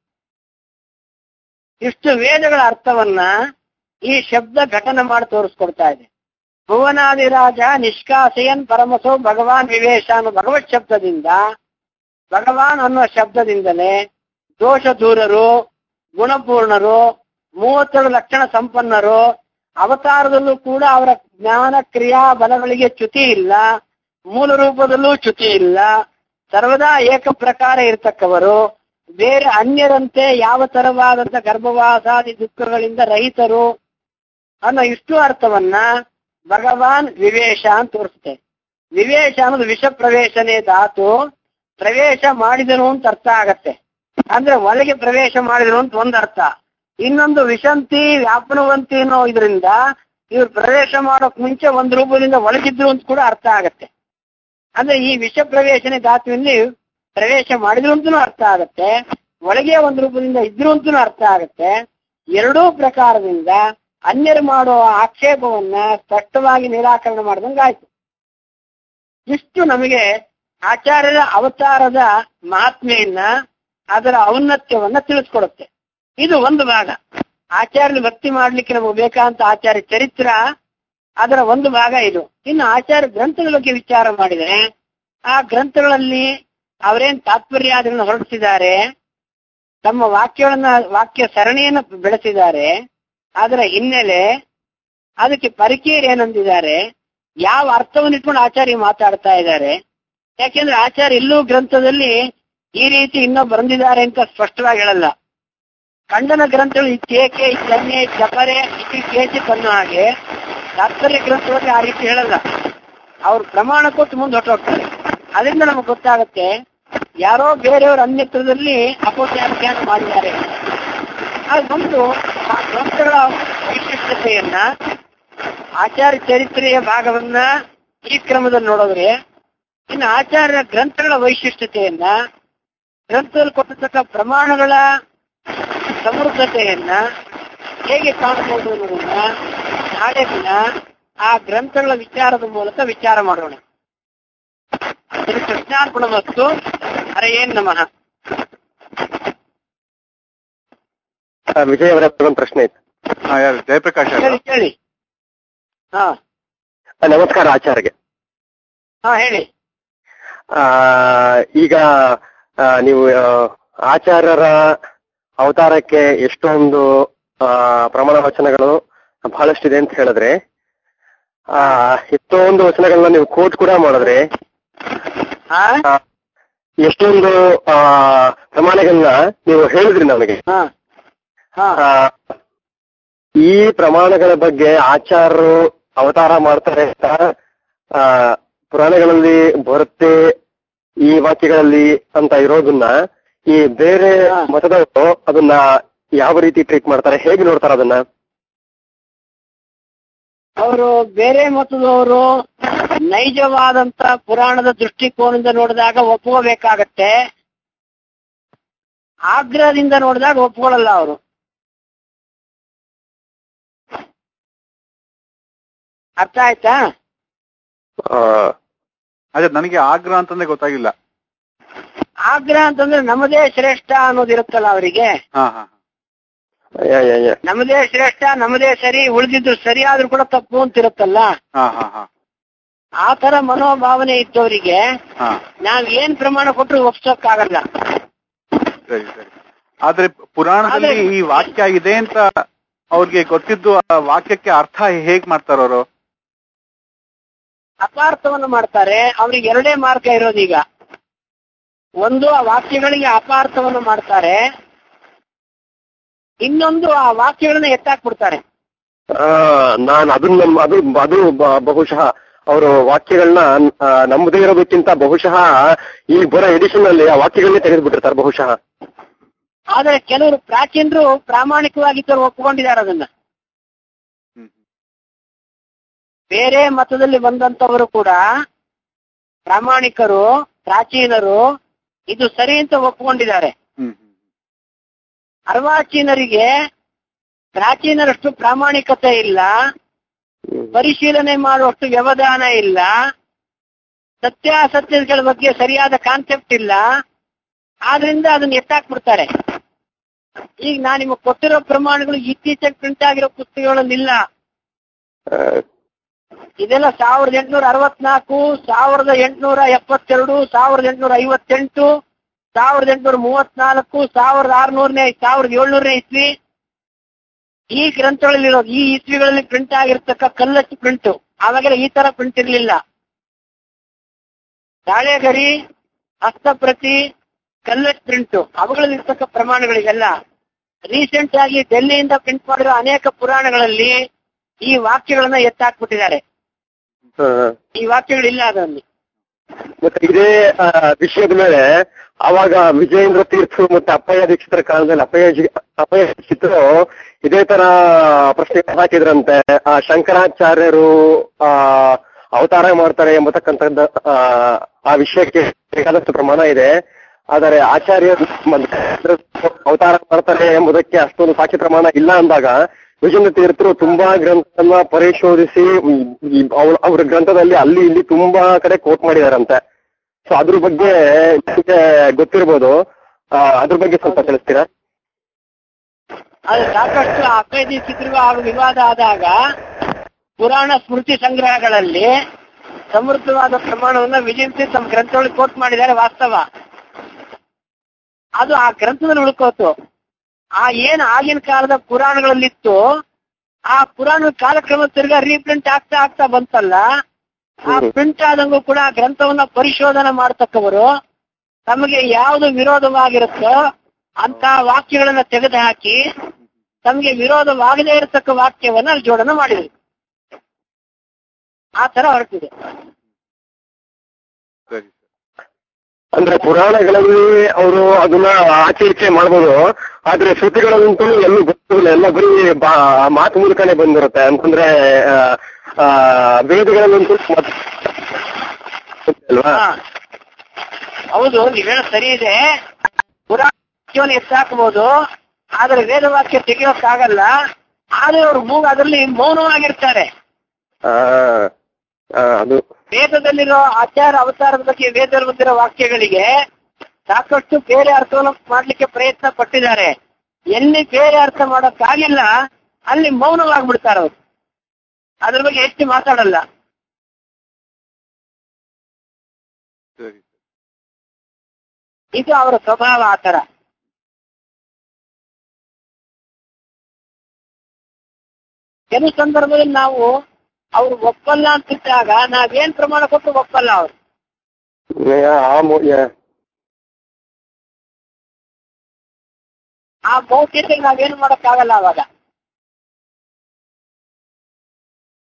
ಇಷ್ಟು ವೇದಗಳ ಅರ್ಥವನ್ನ ಈ ಶಬ್ದ ಘಟನ ಮಾಡಿ ತೋರಿಸ್ಕೊಡ್ತಾ ಇದೆ ಭುವನಾದಿರಾಜ ನಿಷ್ಕಾಸೆಯನ್ ಪರಮಸೋ ಭಗವಾನ್ ವಿವೇಶ ಅನ್ನೋ ಭಗವತ್ ಶಬ್ದದಿಂದ ಭಗವಾನ್ ಅನ್ನುವ ಶಬ್ದದಿಂದಲೇ ದೋಷ ದೂರರು ಗುಣಪೂರ್ಣರು ಮೂವತ್ತೇಳು ಲಕ್ಷಣ ಸಂಪನ್ನರು ಅವತಾರದಲ್ಲೂ ಕೂಡ ಅವರ ಜ್ಞಾನ ಕ್ರಿಯಾ ಬಲಗಳಿಗೆ ಚ್ಯುತಿ ಇಲ್ಲ ಮೂಲ ರೂಪದಲ್ಲೂ ಚ್ಯುತಿ ಇಲ್ಲ ಸರ್ವದಾ ಏಕ ಪ್ರಕಾರ ಇರತಕ್ಕವರು ಬೇರೆ ಅನ್ಯರಂತೆ ಯಾವ ತರವಾದಂತ ಗರ್ಭವಾಸಾದಿ ದುಃಖಗಳಿಂದ ರಹಿತರು ಅನ್ನೋ ಇಷ್ಟು ಅರ್ಥವನ್ನ ಭಗವಾನ್ ವಿವೇಶ ಅಂತ ತೋರಿಸುತ್ತೆ ವಿವೇಶ ಅನ್ನೋದು ವಿಷ ಪ್ರವೇಶನೇ ಧಾತು ಪ್ರವೇಶ ಮಾಡಿದನು ಅಂತ ಅರ್ಥ ಆಗತ್ತೆ ಅಂದ್ರೆ ಒಳಗೆ ಪ್ರವೇಶ ಮಾಡಿದನು ಅಂತ ಒಂದ್ ಅರ್ಥ ಇನ್ನೊಂದು ವಿಶಂತಿ ವ್ಯಾಪನವಂತಿ ಅನ್ನೋ ಇದರಿಂದ ಇವ್ರು ಪ್ರವೇಶ ಮಾಡೋಕ್ ಮುಂಚೆ ಒಂದ್ ರೂಪದಿಂದ ಒಳಗಿದ್ರು ಅಂತ ಕೂಡ ಅರ್ಥ ಆಗತ್ತೆ ಅಂದ್ರೆ ಈ ವಿಷ ಪ್ರವೇಶನೆ ಧಾತುವಿನಲ್ಲಿ ಪ್ರವೇಶ ಮಾಡಿದ್ರು ಅಂತನೂ ಅರ್ಥ ಆಗತ್ತೆ ಒಳಗೆ ಒಂದ್ ರೂಪದಿಂದ ಇದ್ರು ಅಂತನೂ ಅರ್ಥ ಆಗತ್ತೆ ಎರಡೂ ಪ್ರಕಾರದಿಂದ ಅನ್ಯರು ಮಾಡುವ ಆಕ್ಷೇಪವನ್ನ ಸ್ಪಷ್ಟವಾಗಿ ನಿರಾಕರಣೆ ಮಾಡಿದಂಗಾಯ್ತು ಇಷ್ಟು ನಮಗೆ ಆಚಾರ್ಯರ ಅವತಾರದ ಮಹಾತ್ಮೆಯನ್ನ ಅದರ ಔನ್ನತ್ಯವನ್ನ ತಿಳಿಸ್ಕೊಡುತ್ತೆ ಇದು ಒಂದು ಭಾಗ ಆಚಾರ್ಯ ಭಕ್ತಿ ಮಾಡ್ಲಿಕ್ಕೆ ನಮಗೆ ಬೇಕಾದಂತ ಆಚಾರ್ಯ ಚರಿತ್ರ ಅದರ ಒಂದು ಭಾಗ ಇದು ಇನ್ನು ಆಚಾರ್ಯ ಗ್ರಂಥಗಳ ಬಗ್ಗೆ ವಿಚಾರ ಮಾಡಿದರೆ ಆ ಗ್ರಂಥಗಳಲ್ಲಿ ಅವರೇನ್ ತಾತ್ಪರ್ಯಾದಿಗಳನ್ನ ಹೊರಡಿಸಿದ್ದಾರೆ ತಮ್ಮ ವಾಕ್ಯಗಳನ್ನ ವಾಕ್ಯ ಸರಣಿಯನ್ನು ಬೆಳೆಸಿದ್ದಾರೆ ಅದರ ಹಿನ್ನೆಲೆ ಅದಕ್ಕೆ ಪರಿಕೇರಿ ಏನಂದಿದ್ದಾರೆ ಯಾವ ಅರ್ಥವನ್ನು ಇಟ್ಕೊಂಡು ಆಚಾರ್ಯ ಮಾತಾಡ್ತಾ ಇದ್ದಾರೆ ಯಾಕೆಂದ್ರೆ ಆಚಾರ್ಯ ಇಲ್ಲೂ ಗ್ರಂಥದಲ್ಲಿ ಈ ರೀತಿ ಇನ್ನೂ ಬರೆದಿದ್ದಾರೆ ಅಂತ ಸ್ಪಷ್ಟವಾಗಿ ಹೇಳಲ್ಲ ಖಂಡನ ಗ್ರಂಥಗಳು ಇತ್ಯೇಕೆ ಇತ್ಯನ್ಯ ಜಪರೆ ಇತಿ ಕೇಚಿತ್ ಅನ್ನೋ ಹಾಗೆ ತಾತ್ಪರ್ಯ ಗ್ರಂಥದಲ್ಲಿ ಆ ರೀತಿ ಹೇಳಲ್ಲ ಅವ್ರು ಪ್ರಮಾಣ ಕೊಟ್ಟು ಮುಂದೆ ಹೊರಟೋಗ್ತಾರೆ ಅದರಿಂದ ನಮಗೆ ಗೊತ್ತಾಗುತ್ತೆ ಯಾರೋ ಬೇರೆಯವರು ಅನ್ಯತ್ರದಲ್ಲಿ ಅಪವ್ಯಾಖ್ಯಾನ ಮಾಡಿದ್ದಾರೆ ಅದು ಬಂದು ಆ ಗ್ರಂಥಗಳ ವೈಶಿಷ್ಟ್ಯತೆಯನ್ನ ಆಚಾರ್ಯ ಚರಿತ್ರೆಯ ಭಾಗವನ್ನ ಈ ಕ್ರಮದಲ್ಲಿ ನೋಡಿದ್ರೆ ಇನ್ನು ಆಚಾರ್ಯ ಗ್ರಂಥಗಳ ವೈಶಿಷ್ಟ್ಯತೆಯನ್ನ ಗ್ರಂಥದಲ್ಲಿ ಕೊಟ್ಟಿರ್ತಕ್ಕ ಪ್ರಮಾಣಗಳ ಸಮೃದ್ಧತೆಯನ್ನ ಹೇಗೆ ಕಾಣಬಹುದು ಅನ್ನೋದನ್ನ ನಾಳೆ ದಿನ ಆ ಗ್ರಂಥಗಳ ವಿಚಾರದ ಮೂಲಕ ವಿಚಾರ ಮಾಡೋಣ ಶ್ರೀ ಕೃಷ್ಣಾರ್ಪಣ ಮತ್ತು ಹರಯೇನ್ ನಮಃ ಆ, ವಿಜಯ್ ಅವರ ಒಂದು ಪ್ರಶ್ನೆ ಇತ್ತು ಹಾ ಯಾರು ಜಯಪ್ರಕಾಶ್ ಕೇಳಿ ಅಲ್ಲ ಕೇಳಿ ಹಾ ಆ, ನಮಸ್ಕಾರ ಆಚಾರ್ಯಗೆ ಹಾ ಹೇಳಿ ಆ, ಈಗ ಆ, ನೀವು ಆ, ಆಚಾರ್ಯರ ಅವತಾರಕ್ಕೆ ಎಷ್ಟೊಂದು ಆ, ಪ್ರಮಾಣ ವಚನಗಳು ಬಹಳಷ್ಟಿದೆ ಅಂತ ಹೇಳಿದ್ರೆ ಆ ಎಷ್ಟೊಂದು ವಚನಗಳನ್ನ ನೀವು ಕೋಟ್ ಕೂಡ ಮಾಡಿದ್ರೆ ಹಾ ಆ, ಎಷ್ಟೊಂದು ಆ ಪ್ರಮಾಣಗಳನ್ನ ನೀವು ಹೇಳಿದ್ರಿ ನಮಗೆ ಹಾ ಹಾ ಆ, ಈ ಪ್ರಮಾಣಗಳ ಬಗ್ಗೆ ಆಚಾರ್ಯರು ಅವತಾರ ಮಾಡ್ತಾರೆ ಅಂತ ಆ, ಪುರಾಣಗಳಲ್ಲಿ ಬರುತ್ತೆ ಈ ವಾಕ್ಯಗಳಲ್ಲಿ ಅಂತ ಇರೋದನ್ನ ಈ ಬೇರೆ ಹಾ. ಮತದವರು ಅದನ್ನ ಯಾವ ರೀತಿ ಟ್ರೀಟ್ ಮಾಡ್ತಾರೆ ಹೇಗೆ ನೋಡ್ತಾರೆ ಅದನ್ನ ಅವರು ಬೇರೆ ಮತದವರು ನೈಜವಾದಂತ ಪುರಾಣದ ದೃಷ್ಟಿಕೋನದಿಂದ ನೋಡಿದಾಗ ಒಪ್ಕೋಬೇಕಾಗತ್ತೆ ಆಗ್ರಹದಿಂದ ನೋಡಿದಾಗ ಒಪ್ಕೊಳ್ಳಲ್ಲ ಅವರು ಅರ್ಥ ಆಯ್ತಾ ಆ, ಅದೇ ನನಗೆ ಆಗ್ರಹ ಅಂತಂದ್ರೆ ಗೊತ್ತಾಗಿಲ್ಲ ಆಗ್ರಹ ಅಂತಂದ್ರೆ ನಮ್ಮದೇ ಶ್ರೇಷ್ಠ ಅನ್ನೋದಿರುತ್ತಲ್ಲ ಅವರಿಗೆ ಹಾ ಹಾ ಯಾ, ಯಾ, ಯಾ. ನಮ್ಮದೇ ಶ್ರೇಷ್ಠ ನಮ್ಮದೇ ಸರಿ ಉಳಿದಿದ್ದು ಸರಿ ಆದ್ರೂ ಕೂಡ ತಪ್ಪು ಅಂತಿರುತ್ತಲ್ಲ ಹಾ ಹಾ ಹಾ ಆ ತರ ಮನೋಭಾವನೆ ಇದ್ದವರಿಗೆ ಹಾ ನಾವ್ ಏನ್ ಪ್ರಮಾಣ ಕೊಟ್ಟರು ಒಪ್ಸೋಕ್ಕಾಗಲ್ಲ ಸರಿ ಸರಿ ಆದ್ರೆ ಪುರಾಣದಲ್ಲಿ ಆದ್ರೆ- ಈ ವಾಕ್ಯ ಇದೆ ಅಂತ ಅವ್ರಿಗೆ ಗೊತ್ತಿದ್ದು ಆ ವಾಕ್ಯಕ್ಕೆ ಅರ್ಥ ಹೇಗ್ ಮಾಡ್ತಾರ ಅವರು ಅಪಾರ್ಥವನ್ನು ಮಾಡ್ತಾರೆ ಅವ್ರಿಗೆ ಎರಡೇ ಮಾರ್ಗ ಇರೋದೀಗ ಒಂದು ಆ ವಾಕ್ಯಗಳಿಗೆ ಅಪಾರ್ಥವನ್ನು ಮಾಡ್ತಾರೆ ಇನ್ನೊಂದು ಆ ವಾಕ್ಯಗಳನ್ನ ಎತ್ತಾಕ್ಬಿಡ್ತಾರೆ ಆ, ನಾನು ಅದನ್ನ ಅದು ಅದು ಬ- ಬಹುಶಃ ಅವರು ವಾಕ್ಯಗಳನ್ನ ಆ, ನಮ್ಮದೇ ಇರೋದಕ್ಕಿಂತ ಬಹುಶಃ ಈ ಬರೋ ಎಡಿಷನ್ ಅಲ್ಲಿ ಆ ವಾಕ್ಯಗಳನ್ನೇ ತೆಗೆದುಬಿಟ್ಟಿರ್ತಾರೆ ಬಹುಶಃ ಆದ್ರೆ ಕೆಲವರು ಪ್ರಾಚೀನರು ಪ್ರಾಮಾಣಿಕವಾಗಿದ್ದರು ಒಪ್ಕೊಂಡಿದ್ದಾರೆ ಅದನ್ನ ಹ್ಮ್ ಬೇರೆ ಮತದಲ್ಲಿ ಬಂದಂತವರು ಕೂಡ ಪ್ರಾಮಾಣಿಕರು ಪ್ರಾಚೀನರು ಇದು ಸರಿ ಅಂತ ಒಪ್ಕೊಂಡಿದ್ದಾರೆ ಹ್ಮ್ ಹ್ಮ್ ಅರ್ವಾಚೀನರಿಗೆ ಪ್ರಾಚೀನರಷ್ಟು ಪ್ರಾಮಾಣಿಕತೆ ಇಲ್ಲ ಹ್ಮ್. ಪರಿಶೀಲನೆ ಮಾಡುವಷ್ಟು ವ್ಯವಧಾನ ಇಲ್ಲ ಸತ್ಯಾಸತ್ಯಗಳ ಬಗ್ಗೆ ಸರಿಯಾದ ಕಾನ್ಸೆಪ್ಟ್ ಇಲ್ಲ ಆದ್ರಿಂದ ಅದನ್ನ ಎತ್ತಾಕ್ಬಿಡ್ತಾರೆ ಈಗ ನಾನು ನಿಮಗೆ ಕೊಟ್ಟಿರೋ ಪ್ರಮಾಣಗಳು ಇತ್ತೀಚೆಗೆ ಪ್ರಿಂಟ್ ಆಗಿರೋ ಪುಸ್ತಕಗಳಲ್ಲಿಲ್ಲ ಆ, ಇದೆಲ್ಲ ಸಾವಿರದ ಎಂಟುನೂರ ಅರವತ್ನಾಲ್ಕು ಸಾವಿರದ ಎಂಟುನೂರ ಎಪ್ಪತ್ತೆರಡು ಸಾವಿರದ ಎಂಟುನೂರ ಐವತ್ತೆಂಟು ಸಾವಿರದ ಎಂಟುನೂರ ಮೂವತ್ನಾಲ್ಕು ಸಾವಿರದ ಆರ್ನೂರನೇ ಸಾವಿರದ ಏಳ್ನೂರನೇ ಇಸ್ವಿ ಈ ಗ್ರಂಥಗಳಲ್ಲಿರೋದು ಈ ಇಸ್ವಿಗಳಲ್ಲಿ ಪ್ರಿಂಟ್ ಆಗಿರ್ತಕ್ಕ ಕಲ್ಲಚ್ಚು ಪ್ರಿಂಟ್ ಆವಾಗೆಲ್ಲ ಈ ತರ ಪ್ರಿಂಟ್ ಇರಲಿಲ್ಲ ತಾಳೆಗರಿ ಹಸ್ತಪ್ರತಿ ಕಲ್ಲಚ್ಚು ಪ್ರಿಂಟ್ ಅವುಗಳಲ್ಲಿ ಇರ್ತಕ್ಕ ಪ್ರಮಾಣಗಳಿಗೆಲ್ಲ ರೀಸೆಂಟ್ ಆಗಿ ಡೆಲ್ಲಿಯಿಂದ ಪ್ರಿಂಟ್ ಮಾಡಿರೋ ಅನೇಕ ಪುರಾಣಗಳಲ್ಲಿ ಈ ವಾಕ್ಯಗಳನ್ನ ಎತ್ತಾಕ್ಬಿಟ್ಟಿದ್ದಾರೆ ಆ. ಈ ವಾಕ್ಯಗಳಿಲ್ಲ ಅದರಲ್ಲಿ ಮತ್ತೆ ಇದೇ ಆ, ವಿಷಯದ ಮೇಲೆ ಅವಾಗ ವಿಜಯೇಂದ್ರ ತೀರ್ಥರು ಮತ್ತೆ ಅಪ್ಪಯ್ಯ ದೀಕ್ಷಿತರ ಕಾಲದಲ್ಲಿ ಅಪ್ಪಯ್ಯ ಜಿ- ಅಪ್ಪಯ್ಯ ದೀಕ್ಷಿತರು ಇದೇ ತರ ಪ್ರಶ್ನೆ ಹಾಕಿದ್ರಂತೆ ಆ ಶಂಕರಾಚಾರ್ಯರು ಆ ಅವತಾರ ಮಾಡ್ತಾರೆ ಎಂಬತಕ್ಕಂಥದ್ದು ಆ, ಆ ವಿಷಯಕ್ಕೆ ಬೇಕಾದಷ್ಟು ಪ್ರಮಾಣ ಇದೆ ಆದರೆ ಆಚಾರ್ಯರು ಮತ್ತೆ ಅವತಾರ ಮಾಡ್ತಾರೆ ಎಂಬುದಕ್ಕೆ ಅಷ್ಟೊಂದು ಸಾಕ್ಷಿ ಪ್ರಮಾಣ ಇಲ್ಲ ಅಂದಾಗ ವಿಜೇಂದ್ರ ತೀರ್ಥರು ತುಂಬಾ ಗ್ರಂಥವನ್ನ ಪರಿಶೋಧಿಸಿ ಈ- ಈ ಅವ್ರ ಅವ್ರ ಗ್ರಂಥದಲ್ಲಿ ಅಲ್ಲಿ ಇಲ್ಲಿ ತುಂಬಾ ಕಡೆ ಕೋಟ್ ಮಾಡಿದಾರಂತೆ ಸೊ ಅದ್ರ ಬಗ್ಗೆ ನಿಮ್ಗೆ ಗೊತ್ತಿರ್ಬೋದು ಆ, ಅದ್ರ ಬಗ್ಗೆ ಸ್ವಲ್ಪ ತಿಳಿಸ್ತೀರಾ ಅದು ಸಾಕಷ್ಟು ಅಪೇದಿ ಚಿತ್ರಗಳು ಹಾಗೂ ವಿವಾದ ಆದಾಗ ಪುರಾಣ ಸ್ಮೃತಿ ಸಂಗ್ರಹಗಳಲ್ಲಿ ಸಮೃದ್ಧವಾದ ಪ್ರಮಾಣವನ್ನ ವಿಜಯಂತಿ ತಮ್ಮ ಗ್ರಂಥಗಳಿಗೆ ಕೋಟ್ ಮಾಡಿದ್ದಾರೆ ವಾಸ್ತವ ಅದು ಆ ಗ್ರಂಥದಲ್ಲಿ ಉಳ್ಕೋತು ಆ ಏನ್ ಆಗಿನ ಕಾಲದ ಪುರಾಣಗಳಲ್ಲಿತ್ತು ಆ ಪುರಾಣ ಕಾಲಕ್ರಮ ತಿರ್ಗಾ ರೀಪ್ರಿಂಟ್ ಆಗ್ತಾ ಆಗ್ತಾ ಬಂತಲ್ಲ ಆ ಹ್ಮ್. ಪ್ರಿಂಟ್ ಆದಂಗೂ ಕೂಡ ಆ ಗ್ರಂಥವನ್ನ ಪರಿಶೋಧನೆ ಮಾಡತಕ್ಕವರು ತಮಗೆ ಯಾವುದು ವಿರೋಧವಾಗಿರುತ್ತೋ ಅಂತ ವಾಕ್ಯಗಳನ್ನ ತೆಗೆದುಹಾಕಿ ತಮಗೆ ವಿರೋಧವಾಗದೇ ಇರತಕ್ಕ ವಾಕ್ಯವನ್ನ ಅಲ್ಲಿ ಜೋಡಣೆ ಮಾಡಿದ್ರು ಆ ತರ ಹೊರಟಿದೆ ಸರಿ ಅಂದ್ರೆ ಪುರಾಣಗಳಲ್ಲಿ ಅವರು ಅದನ್ನ ಆಚೆ ಈಚೆ ಮಾಡ್ಬೋದು ಆದ್ರೆ ಶ್ರುತಿಗಳಂತೂ ಎಲ್ಲೂ ಗೊತ್ತಿಲ್ಲ ಎಲ್ಲ ಬರೀ ಬಾ- ಮಾತು ಮೂಲಕನೇ ಬಂದಿರುತ್ತೆ ಅಂತಂದ್ರೆ ಆ, ಆ, ವೇದಗಳಲ್ಲಂತೂ ಮತ್- ಅಲ್ವಾ ಹಾ. ಹೌದು ನೀವ್ ಹೇಳೋದ್ ಸರಿ ಇದೆ ಪುರಾಣವನ್ನು ಎತ್ತಾಕಬಹುದು ಆದ್ರೆ ವೇದವಾಕ್ಯ ತೆಗೆಯೋಕ್ಕಾಗಲ್ಲ ಆದ್ರೆ ಅವ್ರು ಮೂಗ್ ಅದರಲ್ಲಿ ಮೌನವಾಗಿರ್ತಾರೆ ಆ, ಆ, ಅದು ವೇದದಲ್ಲಿರೋ ಆಚಾರ ಅವತಾರದ ಬಗ್ಗೆ ವೇದದಲ್ಲಿ ಬಂದಿರೋ ವಾಕ್ಯಗಳಿಗೆ ಸಾಕಷ್ಟು ಬೇರೆ ಅರ್ಥವನ್ನು ಮಾಡ್ಲಿಕ್ಕೆ ಪ್ರಯತ್ನ ಪಟ್ಟಿದ್ದಾರೆ ಎಲ್ಲಿ ಬೇರೆ ಅರ್ಥ ಮಾಡೋಕ್ಕಾಗಿಲ್ಲ ಅಲ್ಲಿ ಮೌನವಾಗ್ಬಿಡ್ತಾರೆ ಅವರು ಅದ್ರ ಬಗ್ಗೆ ಹೆಚ್ಚು ಮಾತಾಡಲ್ಲ ಸರಿ ಇದು ಅವರ ಸ್ವಭಾವ ಆತರ ಕೆಲವು ಸಂದರ್ಭದಲ್ಲಿ ನಾವು ಅವ್ರು ಒಪ್ಪಲ್ಲ ಅಂತಿದ್ದಾಗ ನಾವೇನ್ ಪ್ರಮಾಣ ಕೊಟ್ಟು ಒಪ್ಪಲ್ಲ ಅವ್ರು ಯಾ- ಆ ಮೂ- ಯಾ- ಆ ಮೌಢ್ಯತೆಗೆ ನಾವೇನು ಮಾಡಕ್ಕಾಗಲ್ಲ ಅವಾಗ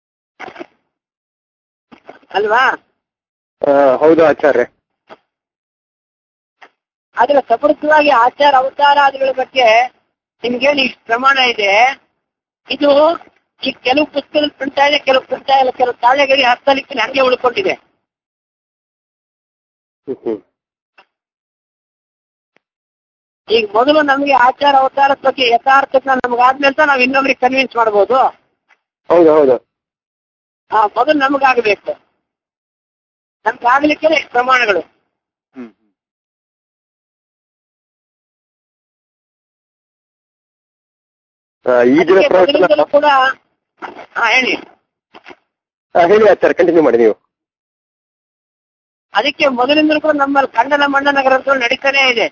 ಅಲ್ವಾ ಆ, ಹೌದು ಆಚಾರ್ಯ ಆದ್ರೆ ಸಪೃತವಾಗಿ ಆಚಾರ ಅವತಾರಾದಿಗಳ ಬಗ್ಗೆ ನಿಮ್ಗೇನು ಇಷ್ಟು ಪ್ರಮಾಣ ಇದೆ ಇದು ಈ ಕೆಲವು ಪುಸ್ತಕದಲ್ಲಿ ಪ್ರಿಂಟ್ ಇದೆ ಕೆಲವು ಪ್ರಿಂಟ್ ಆಗಿಲ್ಲ ಕೆಲವು ತಾಳೆಗರಿ ಹಸ್ತಲಿಕ್ಕೆ ಹಂಗೆ ಉಳ್ಕೊಂಡಿದೆ ಹ್ಮ್ ಹ್ಮ್ ಈಗ ಮೊದಲು ನಮಗೆ ಆಚಾರ ಅವತಾರದ ಬಗ್ಗೆ ಯಥಾರ್ಥನ ನಮ್ಗಾದ್ಮೇಲೆ ನಾವ್ ಇನ್ನೊಬ್ರಿಗೆ ಕನ್ವಿನ್ಸ್ ಮಾಡ್ಬೋದು ಹೌದು ಹೌದು ಆ ಮೊದಲು ನಮಗಾಗಬೇಕು ನಮ್ಗಾಗ್ಲಿಕ್ಕೆ ಇಷ್ಟು ಪ್ರಮಾಣಗಳು ಹ್ಮ್ ಹ್ಮ್. ಆ, ಈಗಿನ ಅದಕ್ಕೆ ಪ್ರವಚನ ಮೊದಲಿಂದಲೂ ಕೂಡ ಹಾ ಹೇಳಿ ಆ, ಹೇಳಿ ಆಚಾರ್ಯ ಕಂಟಿನ್ಯೂ ಮಾಡಿ ನೀವು ಅದಕ್ಕೆ ಮೊದಲಿಂದಲೂ ಕೂಡ ನಮ್ಮಲ್ಲಿ ಖಂಡನ ಮಂಡನ ಗ್ರಂಥಗಳು ನಡೀತಾನೆ ಇದೆ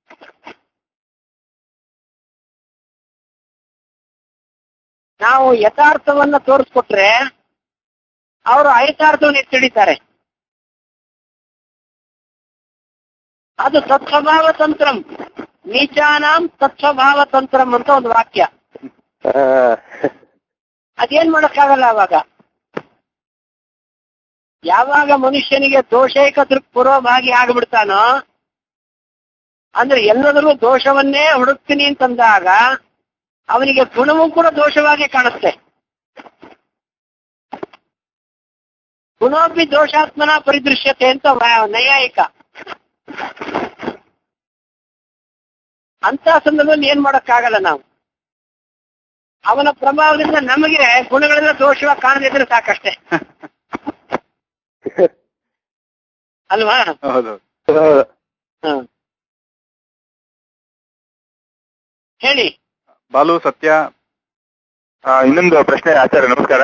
ನಾವು ಯಥಾರ್ಥವನ್ನ ತೋರಿಸ್ಕೊಟ್ರೆ ಅವರು ಐತಾರ್ಥವನ್ನು ಎತ್ತಿಡಿತಾರೆ ಅದು ತತ್ಸ್ವಭಾವ ತಂತ್ರಂ ನೀಚಾನಾಂ ತತ್ಸ್ವಭಾವ ತಂತ್ರಂ ಅಂತ ಒಂದು ವಾಕ್ಯ ಆ, ಅದೇನ್ ಮಾಡಕ್ಕಾಗಲ್ಲ ಅವಾಗ ಯಾವಾಗ ಮನುಷ್ಯನಿಗೆ ದೋಷೈಕ ದೃಕ್ಪೂರ್ವಭಾಗಿ ಆಗ್ಬಿಡ್ತಾನೋ ಅಂದ್ರೆ ಎಲ್ಲದರಲ್ಲೂ ದೋಷವನ್ನೇ ಹುಡುಕ್ತೀನಿ ಅಂತಂದಾಗ ಅವನಿಗೆ ಗುಣವೂ ಕೂಡ ದೋಷವಾಗಿ ಕಾಣುತ್ತೆ ಗುಣೋಪಿ ದೋಷಾತ್ಮನ ಪರಿದೃಶ್ಯತೆ ಅಂತ ವ- ನೈಯಾಯಿಕ ಅಂತ ಸಂದರ್ಭದಲ್ಲಿ ಏನ್ ಮಾಡಕ್ಕಾಗಲ್ಲ ನಾವು ಅವನ ಪ್ರಭಾವದಿಂದ ನಮಗೆ ಗುಣಗಳೆಲ್ಲ ದೋಷವಾಗಿ ಕಾಣದಿದ್ರೆ ಸಾಕಷ್ಟೇ ಅಲ್ವಾ ಹೌದು ಹೌದು. ಹ. ಹೇಳಿ ಬಾಲು ಸತ್ಯ ಆ, ಇನ್ನೊಂದು ಪ್ರಶ್ನೆ ಆಚಾರ್ಯ ನಮಸ್ಕಾರ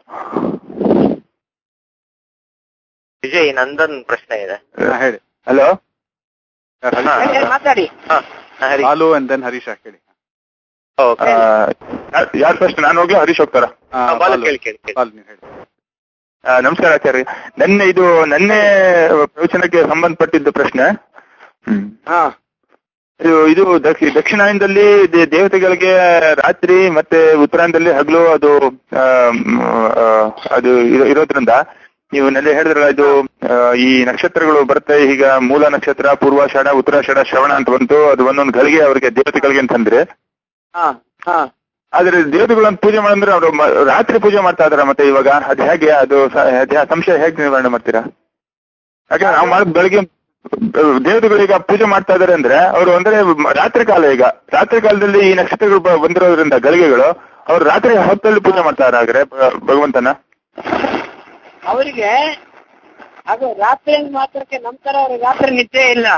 ವಿಜಯ್ ನಂದೊಂದು ಪ್ರಶ್ನೆ ಇದೆ ಹಾ, ಹೇಳಿ ಹಲೋ ಯಾರು ಹರೀಶ್? ಹಾ. ಹೇಳಿ, ಹೇಳಿ, ಮಾತಾಡಿ ಹಾ ಹರಿ ಬಾಲು ಅಂಡ್ ದೆನ್ ಹರೀಶ ಕೇಳಿ ಓಕೆ ಯಾರು ಪ್ರಶ್ನೆ ನಾನು ಹೋಗ್ಲಾ ಹರೀಶ್ ಹೋಗ್ತಾರ ಹಾ, ಬಾಲು ಬಾಲು ಕೇಳಿ ಕೇಳಿ ಕೇಳಿ ಬಾಲು ನೀವು ಹೇಳಿ ನಮಸ್ಕಾರ ಆಚಾರ್ಯ ನನ್ನ ಇದು ನನ್ನೆ ಪ್ರವಚನಕ್ಕೆ ಸಂಬಂಧಪಟ್ಟಿದ್ದು ಪ್ರಶ್ನೆ ಹ್ಮ್ ಹಾ ಇದು ಇದು ದಕ್ಷಿ- ದಕ್ಷಿಣಾಯನದಲ್ಲಿ ದೇ- ದೇವತೆಗಳಿಗೆ ರಾತ್ರಿ ಮತ್ತೆ ಉತ್ತರಾಯಣದಲ್ಲಿ ಹಗಲು ಅದು ಆ, ಮ್, ಆ, ಅದು ಇರೋ- ಇರೋದ್ರಿಂದ ನೀವು ನೆಲೆ ಹೇಳಿದ್ರಲ್ಲ ಇದು ಆ, ಈ ನಕ್ಷತ್ರಗಳು ಬರುತ್ತೆ ಈಗ ಮೂಲ ನಕ್ಷತ್ರ ಪೂರ್ವಾಷಾಢ ಉತ್ತರಾಷಾಢ ಶ್ರವಣ ಅಂತ ಬಂತು ಅದು ಒಂದೊಂದು ಗಳಿಗೆ ಅವರಿಗೆ ದೇವತೆಗಳಿಗೆ ಅಂತಂದ್ರೆ ಹಾ ಹಾ ಆದ್ರೆ ದೇವತೆಗಳನ್ನ ಪೂಜೆ ಮಾಡಂದ್ರೆ ಅವರು ಮ- ರಾತ್ರಿ ಪೂಜೆ ಮಾಡ್ತಾ ಇದಾರ ಮತ್ತೆ ಇವಾಗ ಅದು ಹೇಗೆ ಅದು ಸ- ಅದ್ ಯಾ- ಸಂಶಯ ಹೇಗೆ ನಿವಾರಣೆ ಮಾಡ್ತೀರಾ ಯಾಕಂದ್ರೆ ನಾವು ಮಾಡೋದು ಬೆಳಗ್ಗೆ ದೇವತೆಗಳೀಗ ಪೂಜೆ ಮಾಡ್ತಾ ಇದಾರೆ ಅಂದ್ರೆ ಅವರು ಅಂದ್ರೆ ಮ- ರಾತ್ರಿ ಕಾಲ ಈಗ ರಾತ್ರಿ ಕಾಲದಲ್ಲಿ ಈ ನಕ್ಷತ್ರಗಳು ಬ- ಬಂದಿರೋದ್ರಿಂದ ಗಳಿಗೆಗಳು ಅವ್ರು ರಾತ್ರಿ ಹೊತ್ತಲ್ಲಿ ಪೂಜೆ ಮಾಡ್ತಾ ಹಾಗಾದ್ರೆ ಭ- ಭಗವಂತನ ಅವರಿಗೆ ಅದು ರಾತ್ರಿ ಮಾತ್ರಕ್ಕೆ ನಮ್ಮ ತರ ಅವ್ರಿಗೆ ರಾತ್ರಿ ನಿದ್ದೆ ಇಲ್ಲ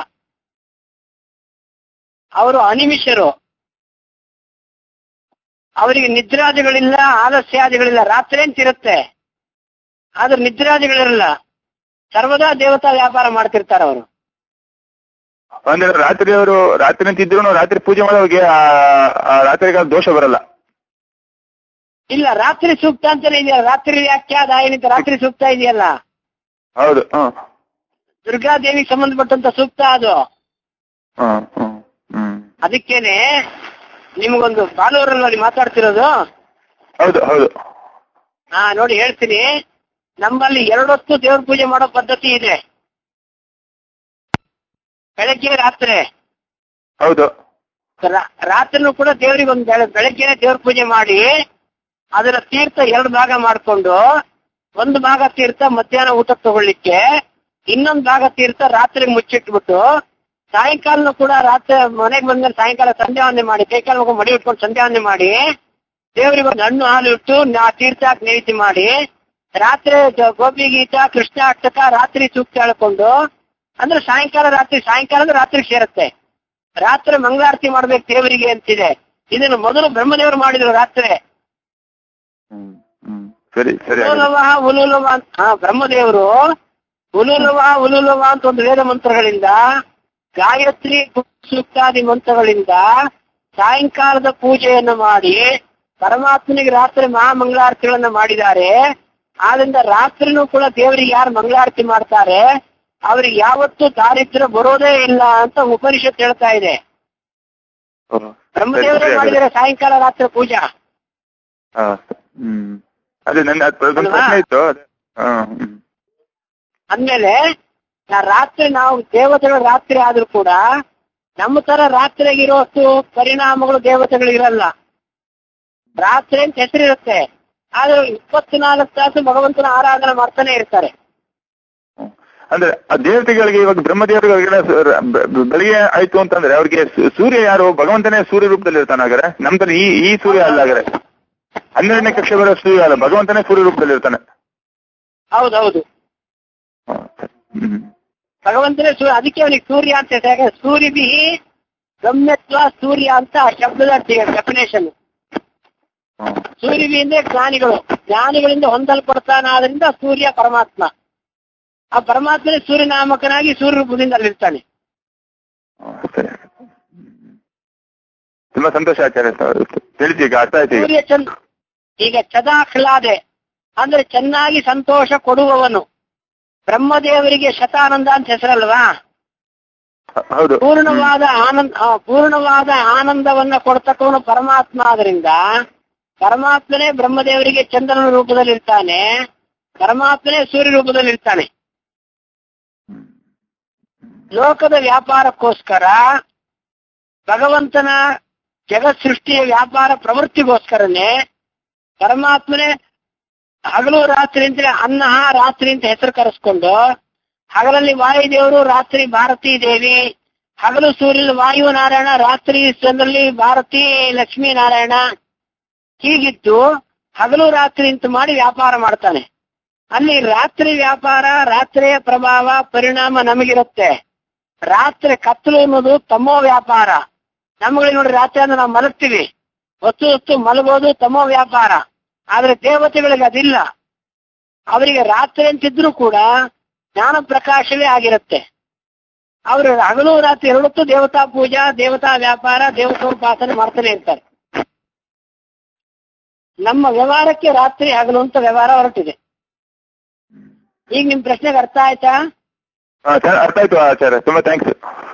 ಅವರು ಅನಿಮಿಷರು ಅವರಿಗೆ ನಿದ್ರಾದಿಗಳಿಲ್ಲ ಆಲಸ್ಯಾದಿಗಳಿಲ್ಲ ರಾತ್ರಿ ಅಂತಿರುತ್ತೆ ಆದ್ರೆ ನಿದ್ರಾದಿಗಳಿರಲ್ಲ ಸರ್ವದಾ ದೇವತಾ ವ್ಯಾಪಾರ ಮಾಡ್ತಿರ್ತಾರೆ ಅವರು ಅಂದ್ರೆ ರಾತ್ರಿ ಅವರು ರಾತ್ರಿ ಅಂತಿದ್ರು ರಾತ್ರಿ ಪೂಜೆ ಮಾಡೋರಿಗೆ ಆ ಆ ರಾತ್ರಿಗಾಲ ದೋಷ ಬರಲ್ಲ ಇಲ್ಲ ರಾತ್ರಿ ಸೂಕ್ತ ಅಂತಾನೆ ಇದೆಯಲ್ಲ ರಾತ್ರಿ ವ್ಯಾಖ್ಯಾ ದಾಯನಿಂದ ರಾತ್ರಿ ಸೂಕ್ತ ಇದೆಯಲ್ಲ ಹೌದು ಹ್ಮ್ ದುರ್ಗಾದೇವಿಗೆ ಸಂಬಂಧಪಟ್ಟಂತ ಸೂಕ್ತ ಅದು ಹ್ಮ್ ಹ್ಮ್ ಹ್ಮ್ ಅದಕ್ಕೇನೆ ನಿಮಗೊಂದು ಬಾಲೂರಲ್ಲಿ ನೋಡಿ ಮಾತಾಡ್ತಿರೋದು ಹೌದು ಹೌದು ಹಾ ನೋಡಿ ಹೇಳ್ತೀನಿ ನಮ್ಮಲ್ಲಿ ಎರಡೊತ್ತು ದೇವ್ರ ಪೂಜೆ ಮಾಡೋ ಪದ್ಧತಿ ಇದೆ ಬೆಳಗ್ಗೆ ರಾತ್ರಿ ಹೌದು ರಾ- ರಾತ್ರಿನೂ ಕೂಡ ದೇವರಿಗೆ ಒಂದು ಬೆಳಗ್ಗೆನೆ ದೇವ್ರ ಪೂಜೆ ಮಾಡಿ ಅದರ ತೀರ್ಥ ಎರಡು ಭಾಗ ಮಾಡ್ಕೊಂಡು ಒಂದು ಭಾಗ ತೀರ್ಥ ಮಧ್ಯಾಹ್ನ ಊಟ ತಗೊಳ್ಳಿಕ್ಕೆ ಇನ್ನೊಂದು ಭಾಗ ತೀರ್ಥ ರಾತ್ರಿ ಮುಚ್ಚಿಟ್ಬಿಟ್ಟು ಸಾಯಂಕಾಲನೂ ಕೂಡ ರಾತ್ರಿ ಮನೆಗೆ ಬಂದ್ಮೇಲೆ ಸಾಯಂಕಾಲ ಸಂಧ್ಯಾ ವಂದನೆ ಮಾಡಿ ಕೈಕಾಲ ಮಗು ಮಡಿ ಇಟ್ಕೊಂಡು ಸಂಧ್ಯಾ ವಂದನೆ ಮಾಡಿ ದೇವರಿಗೆ ಒಂದು ಹಣ್ಣು ಹಾಲು ಇಟ್ಟು ಆ ತೀರ್ಥ ಹಾಕಿ ನೈವೇದ್ಯ ಮಾಡಿ ರಾತ್ರಿ ಜ- ಗೋಪಿ ಗೀತ ಕೃಷ್ಣ ಅಷ್ಟಕ ರಾತ್ರಿ ಸೂಕ್ತ ಹೇಳ್ಕೊಂಡು ಅಂದ್ರೆ ಸಾಯಂಕಾಲ ರಾತ್ರಿ ಸಾಯಂಕಾಲ ಅಂದ್ರೆ ರಾತ್ರಿ ಸೇರುತ್ತೆ ರಾತ್ರಿ ಮಂಗಳಾರತಿ ಮಾಡ್ಬೇಕು ದೇವರಿಗೆ ಅಂತಿದೆ ಇದನ್ನು ಮೊದಲು ಬ್ರಹ್ಮದೇವರು ಮಾಡಿದ್ರು ರಾತ್ರಿ ಹ್ಮ್ ಹ್ಮ್ ಸರಿ ಸರಿ ಹಾಗಾದ್ರೆ. ಉಲುಲವ ಉಲುಲವ ಅಂತ ಹಾ ಬ್ರಹ್ಮದೇವರು ಉಲುಲವ ಉಲುಲವ ಅಂತ ಒಂದು ವೇದ ಮಂತ್ರಗಳಿಂದ ಗಾಯತ್ರಿ ಸೂಕ್ತಾದಿ ಮಂತ್ರಗಳಿಂದ ಸಾಯಂಕಾಲದ ಪೂಜೆಯನ್ನು ಮಾಡಿ ಪರಮಾತ್ಮನಿಗೆ ರಾತ್ರಿ ಮಹಾಮಂಗಳಾರತಿಗಳನ್ನ ಮಾಡಿದ್ದಾರೆ ಆದ್ರಿಂದ ರಾತ್ರಿನೂ ಕೂಡ ದೇವರಿಗೆ ಯಾರು ಮಂಗಳಾರತಿ ಮಾಡ್ತಾರೆ ಅವ್ರಿಗೆ ಯಾವತ್ತೂ ದಾರಿದ್ರ್ಯ ಬರೋದೇ ಇಲ್ಲ ಅಂತ ಉಪನಿಷತ್ ಹೇಳ್ತಾ ಇದೆ ಓ, ಸರಿ, ಬ್ರಹ್ಮದೇವರೇ ಸರಿ ಹಾಗಾದ್ರೆ. ಮಾಡಿದ್ದಾರೆ ಸಾಯಂಕಾಲ ರಾತ್ರಿ ಪೂಜಾ ಹಾ, ಹ್ಮ್ ಅದೇ ನನ್ನ ಅದ್- ಅದೊಂದು ಅಲ್ವಾ? ಪ್ರಶ್ನೆ ಇತ್ತು ಅದೇ. ಹಾ, ಹ್ಮ್. ಅಂದ್ಮೇಲೆ ನಾ ರಾತ್ರಿ ನಾವು ದೇವತೆಗಳ ರಾತ್ರಿ ಆದ್ರೂ ಕೂಡ ನಮ್ಮ ತರ ರಾತ್ರಿಗಿರೋಷ್ಟು ಪರಿಣಾಮಗಳು ದೇವತೆಗಳಿರಲ್ಲ ರಾತ್ರಿ ಅಂತ ಹೆಸರಿರುತ್ತೆ ಆದ್ರೆ ಇಪ್ಪತ್ನಾಲ್ಕು ತಾಸು ಭಗವಂತನ ಆರಾಧನೆ ಮಾಡ್ತಾನೆ ಇರ್ತಾರೆ ಅಂದ್ರೆ ಆ ದೇವತೆಗಳಿಗೆ ಇವಾಗ ಬ್ರಹ್ಮದೇವರುಗಳಿಗೆ ಬೆಳಿಗ್ಗೆ ಆಯ್ತು ಅಂತಂದ್ರೆ ಅವ್ರಿಗೆ ಸು- ಸೂರ್ಯ ಯಾರು ಭಗವಂತನೇ ಸೂರ್ಯ ರೂಪದಲ್ಲಿ ಇರ್ತಾನೆ ಹಾಗಾದ್ರೆ ನಮ್ದಲ್ಲಿ ಈ ಈ ಸೂರ್ಯ ಅಲ್ಲ ಹಾಗಾದ್ರೆ ಹನ್ನೆರಡನೇ ಕಕ್ಷೆ ಬರೋ ಸೂರ್ಯ ಅಲ್ಲ ಭಗವಂತನೇ ಸೂರ್ಯ ರೂಪದಲ್ಲಿ ಇರ್ತಾನೆ ಹೌದೌದು ಹ್ಮ್. ಭಗವಂತನೇ ಸೂರ್ಯ ಅದಕ್ಕೆ ಅವನಿಗೆ ಸೂರ್ಯ ಅಂತ ಹೇಳ್ತಾರೆ. ಯಾಕಂದ್ರೆ ಸೂರ್ಯ ಬಿ ಗಮ್ಯತ್ವ ಸೂರ್ಯ ಅಂತ ಆ ಶಬ್ದದ ಡೆಫಿನೇಷನ್ ಹ್ಮ್. ಸೂರ್ಯ ಬಿ ಅಂದ್ರೆ ಜ್ಞಾನಿಗಳು ಜ್ಞಾನಿಗಳಿಂದ ಹೊಂದಲ್ಪಡ್ತಾನಾದ್ರಿಂದ ಸೂರ್ಯ ಪರಮಾತ್ಮ ಆ ಪರಮಾತ್ಮನೇ ಸೂರ್ಯನಾಮಕನಾಗಿ ಸೂರ್ಯ ರೂಪದಿಂದ ಅಲ್ಲಿರ್ತಾನೆ ಹ್ಮ್, ಸರಿ ಹ್ಮ್. ತುಂಬಾ ಸಂತೋಷ ಆಚಾರ್ಯ ತಿಳಿಸಿ ಈಗ ಅರ್ಥ ಆಯ್ತು ಈಗ ಸೂರ್ಯ ಚಂದ್ ಈಗ ಚದಾಹ್ಲಾದೆ ಅಂದ್ರೆ ಚೆನ್ನಾಗಿ ಸಂತೋಷ ಕೊಡುವವನು ಬ್ರಹ್ಮದೇವರಿಗೆ ಶತಾನಂದ ಅಂತ ಹೆಸರಲ್ವಾ ಹ- ಹೌದು ಪೂರ್ಣವಾದ ಆನಂದ ಆ, ಪೂರ್ಣವಾದ ಆನಂದವನ್ನ ಕೊಡ್ತಕ್ಕವನು ಪರಮಾತ್ಮ ಆದ್ರಿಂದ ಪರಮಾತ್ಮನೇ ಬ್ರಹ್ಮದೇವರಿಗೆ ಚಂದ್ರನ ರೂಪದಲ್ಲಿ ಇರ್ತಾನೆ ಪರಮಾತ್ಮನೇ ಸೂರ್ಯ ರೂಪದಲ್ಲಿ ಇರ್ತಾನೆ ಲೋಕದ ವ್ಯಾಪಾರಕ್ಕೋಸ್ಕರ ಭಗವಂತನ ಜಗತ್ ಸೃಷ್ಟಿಯ ವ್ಯಾಪಾರ ಪ್ರವೃತ್ತಿಗೋಸ್ಕರನೇ ಪರಮಾತ್ಮನೇ ಹಗಲು ರಾತ್ರಿ ಅಂತ ಅನ್ನ ರಾತ್ರಿ ಅಂತ ಹೆಸರು ಕರೆಸ್ಕೊಂಡು ಹಗಲಲ್ಲಿ ವಾಯುದೇವರು ರಾತ್ರಿ ಭಾರತೀ ದೇವಿ ಹಗಲು ಸೂರ್ಯ ವಾಯು ನಾರಾಯಣ ರಾತ್ರಿ ಚಂದ್ರಲ್ಲಿ ಭಾರತಿ ಲಕ್ಷ್ಮೀ ನಾರಾಯಣ ಹೀಗಿದ್ದು ಹಗಲು ರಾತ್ರಿ ಅಂತ ಮಾಡಿ ವ್ಯಾಪಾರ ಮಾಡ್ತಾನೆ ಅಲ್ಲಿ ರಾತ್ರಿ ವ್ಯಾಪಾರ ರಾತ್ರಿಯ ಪ್ರಭಾವ ಪರಿಣಾಮ ನಮಗಿರುತ್ತೆ ರಾತ್ರಿ ಕತ್ತಲು ಅನ್ನೋದು ತಮ್ಮೋ ವ್ಯಾಪಾರ ನಮ್ಗಳಿಗೆ ನೋಡಿ ರಾತ್ರಿ ಅಂದ್ರೆ ನಾವು ಮಲಗ್ತೀವಿ ಹೊತ್ತು ಹೊತ್ತು ಮಲಗೋದು ತಮ್ಮೋ ವ್ಯಾಪಾರ ಆದ್ರೆ ದೇವತೆಗಳಿಗೆ ಅದಿಲ್ಲ ಅವರಿಗೆ ರಾತ್ರಿ ಅಂತಿದ್ರು ಕೂಡ ಜ್ಞಾನ ಪ್ರಕಾಶವೇ ಆಗಿರುತ್ತೆ ಅವರು ಹಗಲು ರಾತ್ರಿ ಎರಡೊತ್ತು ದೇವತಾ ಪೂಜಾ ದೇವತಾ ವ್ಯಾಪಾರ ದೇವತೋಪಾಸನೆ ಮಾಡ್ತಾನೆ ಇರ್ತಾರೆ ನಮ್ಮ ವ್ಯವಹಾರಕ್ಕೆ ರಾತ್ರಿ ಹಗಲು ಅಂತ ವ್ಯವಹಾರ ಹೊರಟಿದೆ ಈಗ ನಿಮ್ ಪ್ರಶ್ನೆಗೆ ಅರ್ಥ ಆಯ್ತಾ ಹಾ, ಚೆನ್ನಾಗ್ ಅರ್ಥ ಆಯ್ತು ಆಚಾರ್ಯ ತುಂಬಾ ಥ್ಯಾಂಕ್ಸ್